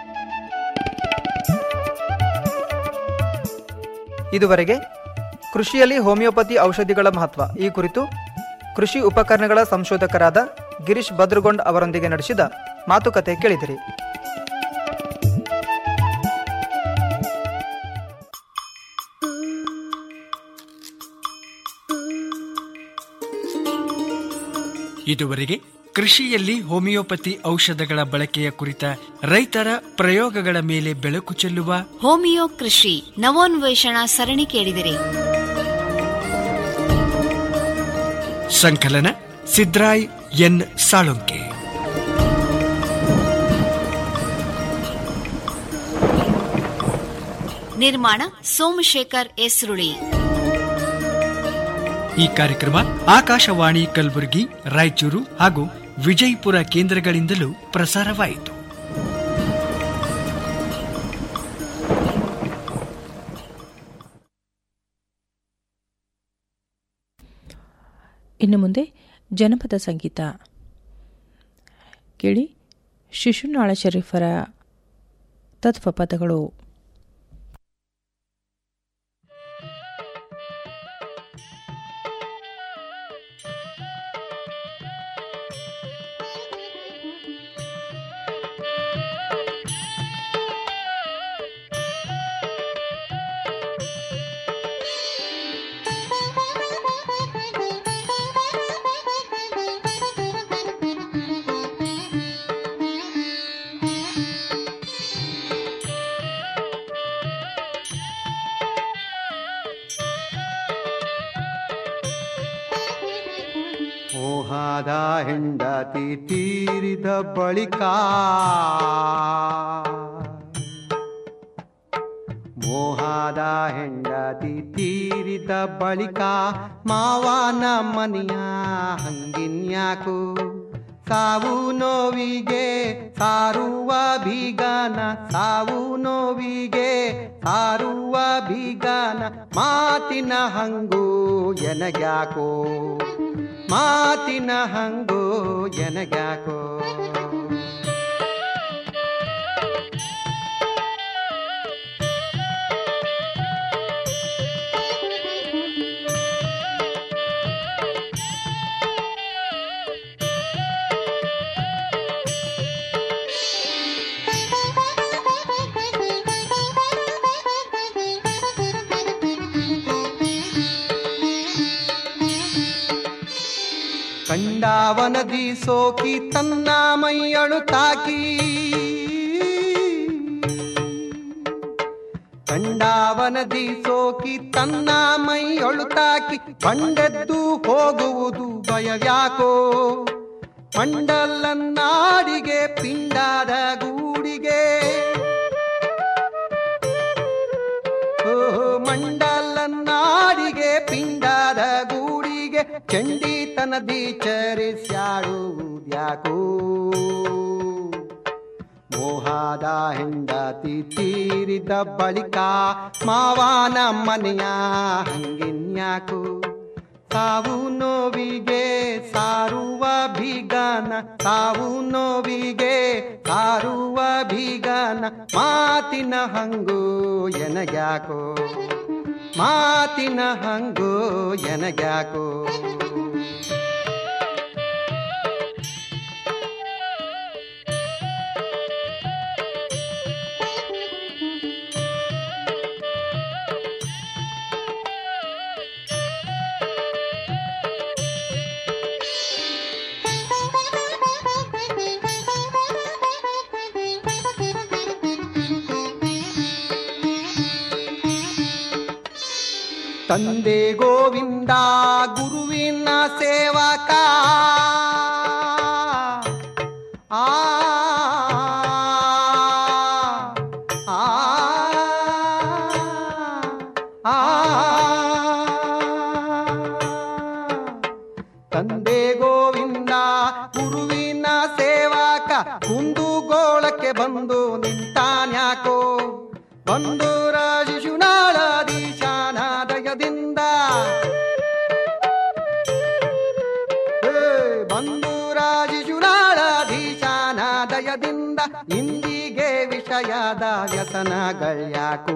ಇದುವರೆಗೆ ಕೃಷಿಯಲ್ಲಿ ಹೋಮಿಯೋಪತಿ ಔಷಧಿಗಳ ಮಹತ್ವ ಈ ಕುರಿತು ಕೃಷಿ ಉಪಕರಣಗಳ ಸಂಶೋಧಕರಾದ ಗಿರೀಶ್ ಭದ್ರಗೊಂಡ್ ಅವರೊಂದಿಗೆ ನಡೆಸಿದ ಮಾತುಕತೆ ಕೇಳಿದಿರಿ ಇದುವರೆಗೆ ಕೃಷಿಯಲ್ಲಿ ಹೋಮಿಯೋಪತಿ ಔಷಧಗಳ ಬಳಕೆಯ ಕುರಿತ ರೈತರ ಪ್ರಯೋಗಗಳ ಮೇಲೆ ಬೆಳಕು ಚೆಲ್ಲುವ ಹೋಮಿಯೋ ಕೃಷಿ ನವೋನ್ವೇಷಣಾ ಸರಣಿ ಕೇಳಿದಿರಿ ಸಂಕಲನ ಸಿದ್ರಾಯ್ ಎನ್ ಸಾಳುಂಕೆ ನಿರ್ಮಾಣ ಸೋಮಶೇಖರ್ ಎಸ್ರುಳಿ ಈ ಕಾರ್ಯಕ್ರಮ ಆಕಾಶವಾಣಿ ಕಲಬುರಗಿ ರಾಯಚೂರು ಹಾಗೂ ವಿಜಯಪುರ ಕೇಂದ್ರಗಳಿಂದಲೂ ಪ್ರಸಾರವಾಯಿತು ಇನ್ನು ಮುಂದೆ ಜನಪದ ಸಂಗೀತ ಕೇಳಿ ಶಿಶುನಾಳ ಶರೀಫರ ತತ್ವ ಪದಗಳು ಮೋಹದ ಹೆಂಡತಿ ತೀರಿದ ಬಳಿಕ ಮೋಹದ ಹೆಂಡತಿ ತೀರಿದ ಬಳಿಕ ಮಾವನ ಮನೆಯ ಹಂಗಿನ್ಯಾಕು ಸಾವು ನೋವಿಗೆ ಸಾರುವ ಬೀಗನ ಸಾವು ನೋವಿಗೆ ಸಾರುವ ಬೀಗನ ಮಾತಿನ ಹಂಗು ಎನಗ್ಯಾಕೋ ಮಾತಿನ ಹಂಗೋ ಎನಗ್ಯಾಕೋ ಕಂಡಾವನದಿ ಸೋಕಿ ತನ್ನ ಮೈಯಳು ತಾಕಿ ಕಂಡಾವನದಿ ಸೋಕಿ ತನ್ನ ಮೈಯೊಳು ತಾಕಿ ಬಂಡೆದ್ದು ಹೋಗುವುದು ಭಯವ್ಯಾಕೋ ಮಂಡಲನ್ನಾಡಿಗೆ ಪಿಂಡಾದ ಗೂಡಿಗೆ ಓಹೋ ಮಂಡಲನ್ನಾಡಿಗೆ ಪಿಂಡಾದ ಗೂಡಿಗೆ ಚಂಡಿತನದಿ ಚರಿಸ್ಯಾಡುವುದ್ಯಾಕೋ ಮೋಹದ ಹೆಂಡತಿ ತೀರಿದ ಬಳಿಕ ಮಾವನ ಮನೆಯ ಹಂಗಿನ್ಯಾಕು ಸಾವು ನೋವಿಗೆ ಸಾರುವ ಬೀಗನ ಸಾವು ನೋವಿಗೆ ಸಾರುವ ಬೀಗನ ಮಾತಿನ ಹಂಗು ಎನಗ್ಯಾಕೋ ಮಾತಿನ ಹಂಗು ಎನಗ್ಯಾಕೋ ತಂದೆ ಗೋವಿಂದ ಗುರುವಿನ ಸೇವಕ ಆ ಆ, ಆ. ತಂದೆ ಗೋವಿಂದ ಗುರುವಿನ ಸೇವಕ ಕುಂದುಗೋಳಕ್ಕೆ ಬಂದು ನಿಂತಾನ್ಯಾಕೋ ಬಂದು ರಾಜಿಶುನಾಳಾಧೀಶಾನ ದಯದಿಂದ ಹೇ, ಬಂದು ರಾಜಿಶುನಾಳಾಧೀಶಾನ ದಯದಿಂದ ಇಂದಿಗೆ ವಿಷಯದ ವ್ಯಸನಗಳ್ಯಾಕೋ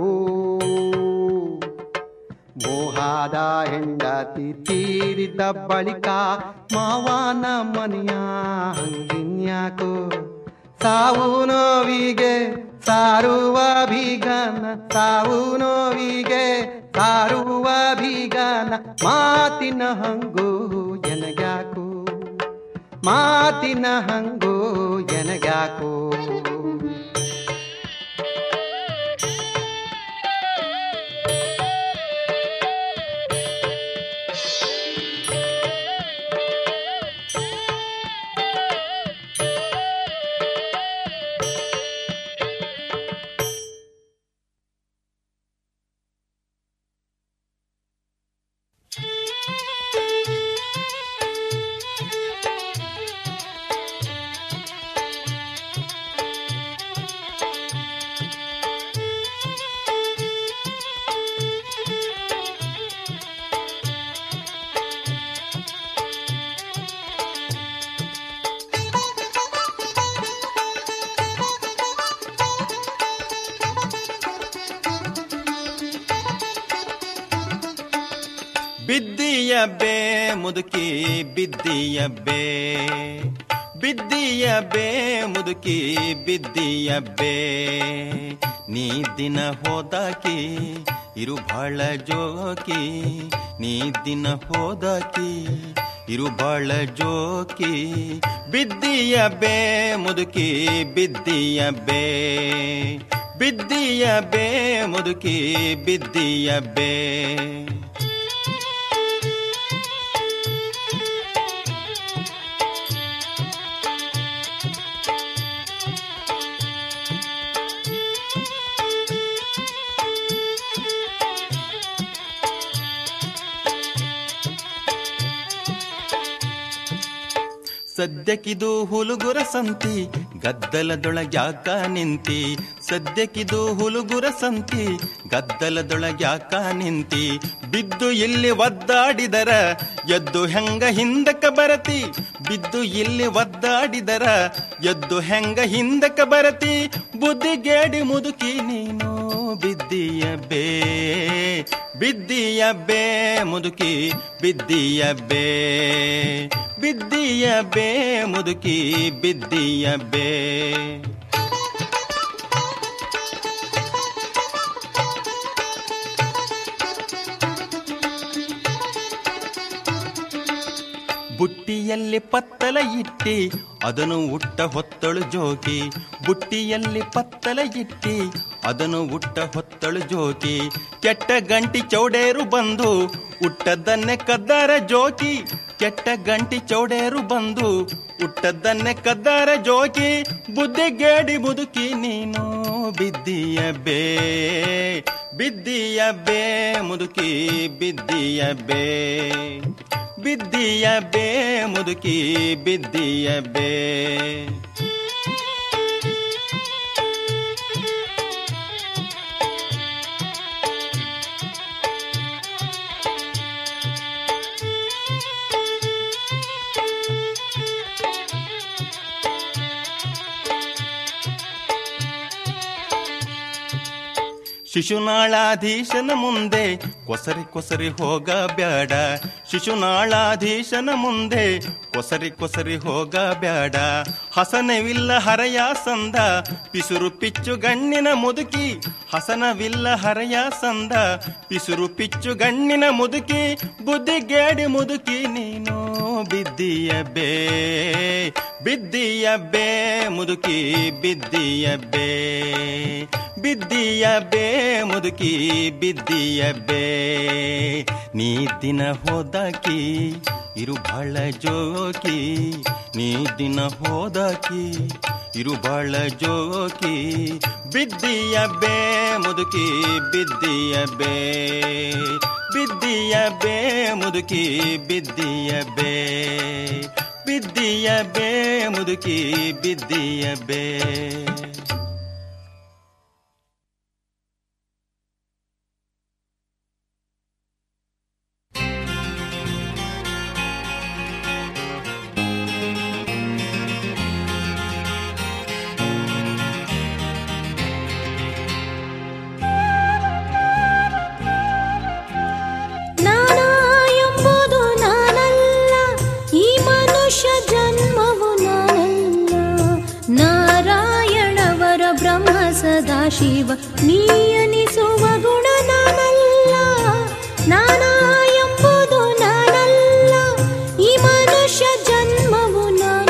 ಮೋಹದ ಹೆಂಡತಿ ತೀರಿದ ಬಳಿಕ ಮಾವನ ಮನೆಯ ಹಂಗಿನ್ಯಾಕೋ ಸಾವು ನೋವಿಗೆ ಸಾರುವ ಬೀಗನ ಸಾವು ನೋವಿಗೆ ಸಾರುವ ಬೀಗನ ಮಾತಿನ ಹಂಗು ಎನಗ್ಯಾಕೋ ಮಾತಿನ ಹಂಗೋ ಎನಗ್ಯಾಕೋ ಬಿದ್ದಿಯಬ್ಬೆ ಮುದುಕಿ ಬಿದ್ದಿಯಬ್ಬೆ ಬಿದ್ದಿಯಬ್ಬೆ ಮುದುಕಿ ಬಿದ್ದಿಯಬ್ಬೆ ನೀ ದಿನ ಹೋದಾಕಿ ಇರು ಬಹಳ ಜೋಕಿ ನೀ ದಿನ ಹೋದಾಕಿ ಇರು ಬಹಳ ಜೋಕಿ ಬಿದ್ದಿಯಬ್ಬೆ ಮುದುಕಿ ಬಿದ್ದಿಯಬ್ಬೆ ಬಿದ್ದಿಯಬ್ಬೆ ಮುದುಕಿ ಬಿದ್ದಿಯಬ್ಬೆ ಸದ್ಯಕ್ಕಿದು ಹುಲುಗುರ ಸಂತಿ ಗದ್ದಲದೊಳಗ್ಯಾಕ ನಿಂತಿ ಸದ್ಯಕ್ಕಿದು ಹುಲುಗುರ ಸಂತಿ ಗದ್ದಲದೊಳಗ್ಯಾಕ ನಿಂತಿ ಬಿದ್ದು ಇಲ್ಲಿ ಒದ್ದಾಡಿದರ ಎದ್ದು ಹೆಂಗ ಹಿಂದಕ್ಕ ಬರತಿ ಬಿದ್ದು ಇಲ್ಲಿ ಒದ್ದಾಡಿದರ ಎದ್ದು ಹೆಂಗ ಹಿಂದಕ್ಕ ಬರತಿ ಬುದ್ಧಿಗೇಡಿ ಮುದುಕಿ ನೀನು ಬಿದ್ದಿಯ ಬೇ ಬಿದ್ದಿಯ ಬೇ ಮುದುಕಿ ಬಿದ್ದಿಯ ಬೇ ಬಿದ್ದಿಯ ಬೇ ಮುದುಕಿ ಬಿದ್ದಿಯ ಬೇ ಬುಟ್ಟಿಯಲ್ಲಿ ಪತ್ತಲ ಇಟ್ಟಿ ಅದನ್ನು ಉಟ್ಟ ಹೊತ್ತಳು ಜೋಗಿ ಬುಟ್ಟಿಯಲ್ಲಿ ಪತ್ತಲ ಇಟ್ಟಿ ಅದನ್ನು ಉಟ್ಟ ಹೊತ್ತಳು ಜೋಗಿ ಕೆಟ್ಟ ಗಂಟಿ ಚೌಡೇರು ಬಂದು ಉಟ್ಟದ್ದನ್ನೇ ಕದ್ದಾರ ಜೋಕಿ ಕೆಟ್ಟ ಗಂಟಿ ಚೌಡೇರು ಬಂದು ಉಟ್ಟದ್ದನ್ನೇ ಕದ್ದಾರ ಜೋಕಿ ಬುದ್ಧಿಗೇಡಿ ಮುದುಕಿ ನೀನು ಬಿದ್ದಿಯ ಬೇ ಬಿದ್ದಿಯ ಬೇ ಮುದುಕಿ ಬಿದ್ದಿಯ ಬೇ ಬಿದ್ದಿಯ ಬೇ ಮುದುಕಿ ಬಿದ್ದಿಯ ಬೇ ಶಿಶುನಾಳಾಧೀಶನ ಮುಂದೆ ಕೊಸರಿ ಕೊಸರಿ ಹೋಗ ಬ್ಯಾಡ ಶಿಶುನಾಳಾಧೀಶನ ಮುಂದೆ ಕೊಸರಿ ಕೊಸರಿ ಹೋಗ ಬ್ಯಾಡ ಹಸನವಿಲ್ಲ ಹರಯ ಸಂದ ಪಿಸುರು ಪಿಚ್ಚು ಗಣ್ಣಿನ ಮುದುಕಿ ಹಸನವಿಲ್ಲ ಹರಯ ಸಂದ ಪಿಸುರು ಪಿಚ್ಚು ಗಣ್ಣಿನ ಮುದುಕಿ ಬುದ್ಧಿಗೇಡಿ ಮುದುಕಿ ನೀನು ಬಿದ್ದಿಯ ಬೇ ಬಿದ್ದಿಯ ಬೇ ಮುದುಕಿ ಬಿದ್ದಿಯ ಬೇ ಬಿದ್ದಿಯ ಬೇ ಮುದುಕಿ ಬಿದ್ದಿಯ ಬೇ ನೀ ದಿನ ಹೋದಾಕಿ ಇರು ಬಹಳ ಜೋಕಿ ನೀ ದಿನ ಹೋದಾಕಿ ಇರು ಬಹಳ ಜೋಕಿ ಬಿದ್ದಿಯ ಬೇ ಮುದುಕಿ ಬಿದ್ದಿಯ ಬೇ ಬಿದ್ದಿಯ ಬೇ ಮುದುಕಿ ಬಿದ್ದಿಯ ಬೇ ಬಿದ್ದಿಯ ಬೇ ಮುದುಕಿ ಬಿದ್ದಿಯ ಬೇ ನಾನಾ ಎಂಬುದು ನಾನಲ್ಲ ಈ ಮನುಷ್ಯ ಜನ್ಮವು ನಾನಲ್ಲ ನಾರಾಯಣವರ ಬ್ರಹ್ಮ ಸದಾಶಿವ ನೀಯನಿಸುವ ಗುಣ ನಾನಲ್ಲ ನಾನಾ ಎಂಬುದು ನಾನಲ್ಲ ಈ ಮನುಷ್ಯ ಜನ್ಮವು ನಾನಲ್ಲ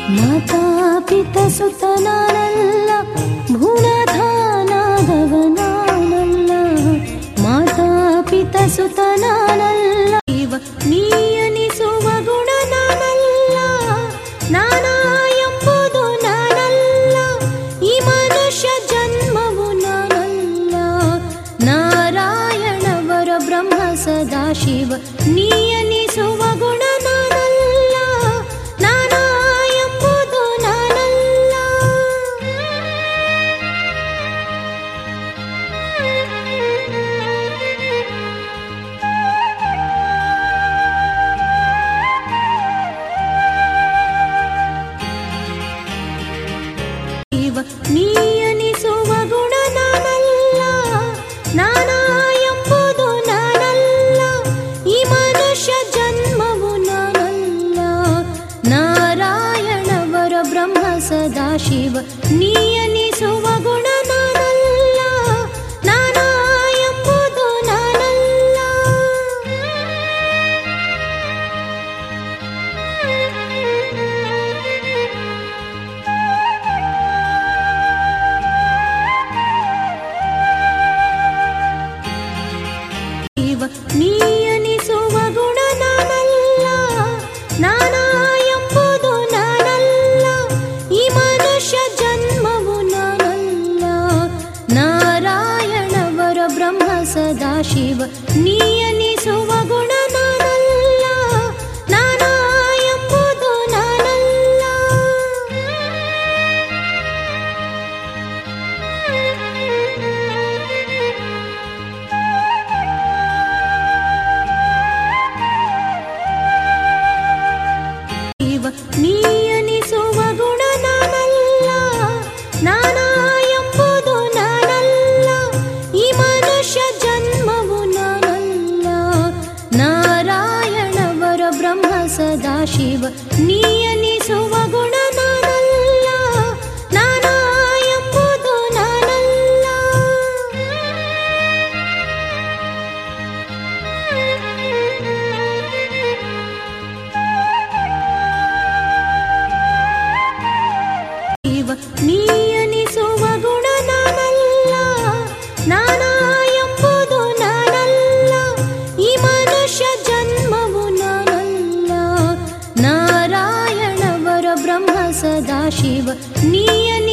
ಮಾತಾ ಪಿತ ಸುತ ನಾನಲ್ಲ ಭೂನಾಥ ನಾದವನಾನಲ್ಲ ಮಾತಾ ಪಿತ ಸುತ ನಾನಲ್ಲ ಇವ ನೀ ಅನಿಸುವ ಗುಣ ನಾನಲ್ಲ ನಾನಾ ಎಂಬುದು ನಾನಲ್ಲ ಈ ಮನುಷ್ಯ ಜನ್ಮವು ನಾನಲ್ಲ ನಾರಾಯಣವರ ಬ್ರಹ್ಮ ಸದಾಶಿವ ನೀ ಅನಿಸುವ ಗುಣ ನಾನಲ್ಲ ನಾನಾ ಎಂಬುದು ನಾನಲ್ಲ ಇವ ನೀ ಅನಿಸುವ ಗುಣ ನಾನಲ್ಲ ನಾನಾ ಎಂಬುದು ನಾನಲ್ಲ ಈ ಮನುಷ್ಯ ಜನ್ಮವು ನಾನಲ್ಲ ನಾರಾಯಣವರ ಬ್ರಹ್ಮ ಸದಾಶಿವ ನೀ ಅನಿಸುವ ಗುಣ ನಾನಲ್ಲ ನಾನಾ ಎಂಬುದು ನಾನಲ್ಲ ಇವ ನೀ ಅನಿಸುವ ಗುಣ ನಾನಲ್ಲ ನಾನಾ ಎಂಬುದು ನಾನಲ್ಲ ಈ ಮನುಷ್ಯ ಜನ್ಮವು ನಾನಲ್ಲ ನಾರಾಯಣವರ ಬ್ರಹ್ಮ ಸದಾಶಿವ ನೀ ಅನಿಸುವ ಗುಣ ನಾನಲ್ಲ ನಾನಾ ಎಂಬುದು ನಾನಲ್ಲ ಇವ ನೀ ಅನಿಸುವ ಗುಣ ನಾನಲ್ಲ ನಾನಾ ಎಂಬುದು ನಾನಲ್ಲ ಈ ಮನುಷ್ಯ ಜನ್ಮವು ನಾನಲ್ಲ ನಾರಾಯಣವರ ಬ್ರಹ್ಮ ಸದಾಶಿವ ನೀ ಅನಿಸುವ ಗುಣ ನಾನಲ್ಲ ನಾನಾ ಎಂಬುದು ನಾನಲ್ಲ ಇವ ನೀ ಅನಿಸುವ ಗುಣ ನಾನಲ್ಲ ನಾನಾ ಎಂಬುದು ನಾನಲ್ಲ ಈ ಮನುಷ್ಯ ಜನ್ಮವು ನಾನಲ್ಲ ನಾರಾಯಣವರ ಬ್ರಹ್ಮ ಸದಾಶಿವ ನೀ ಅನಿ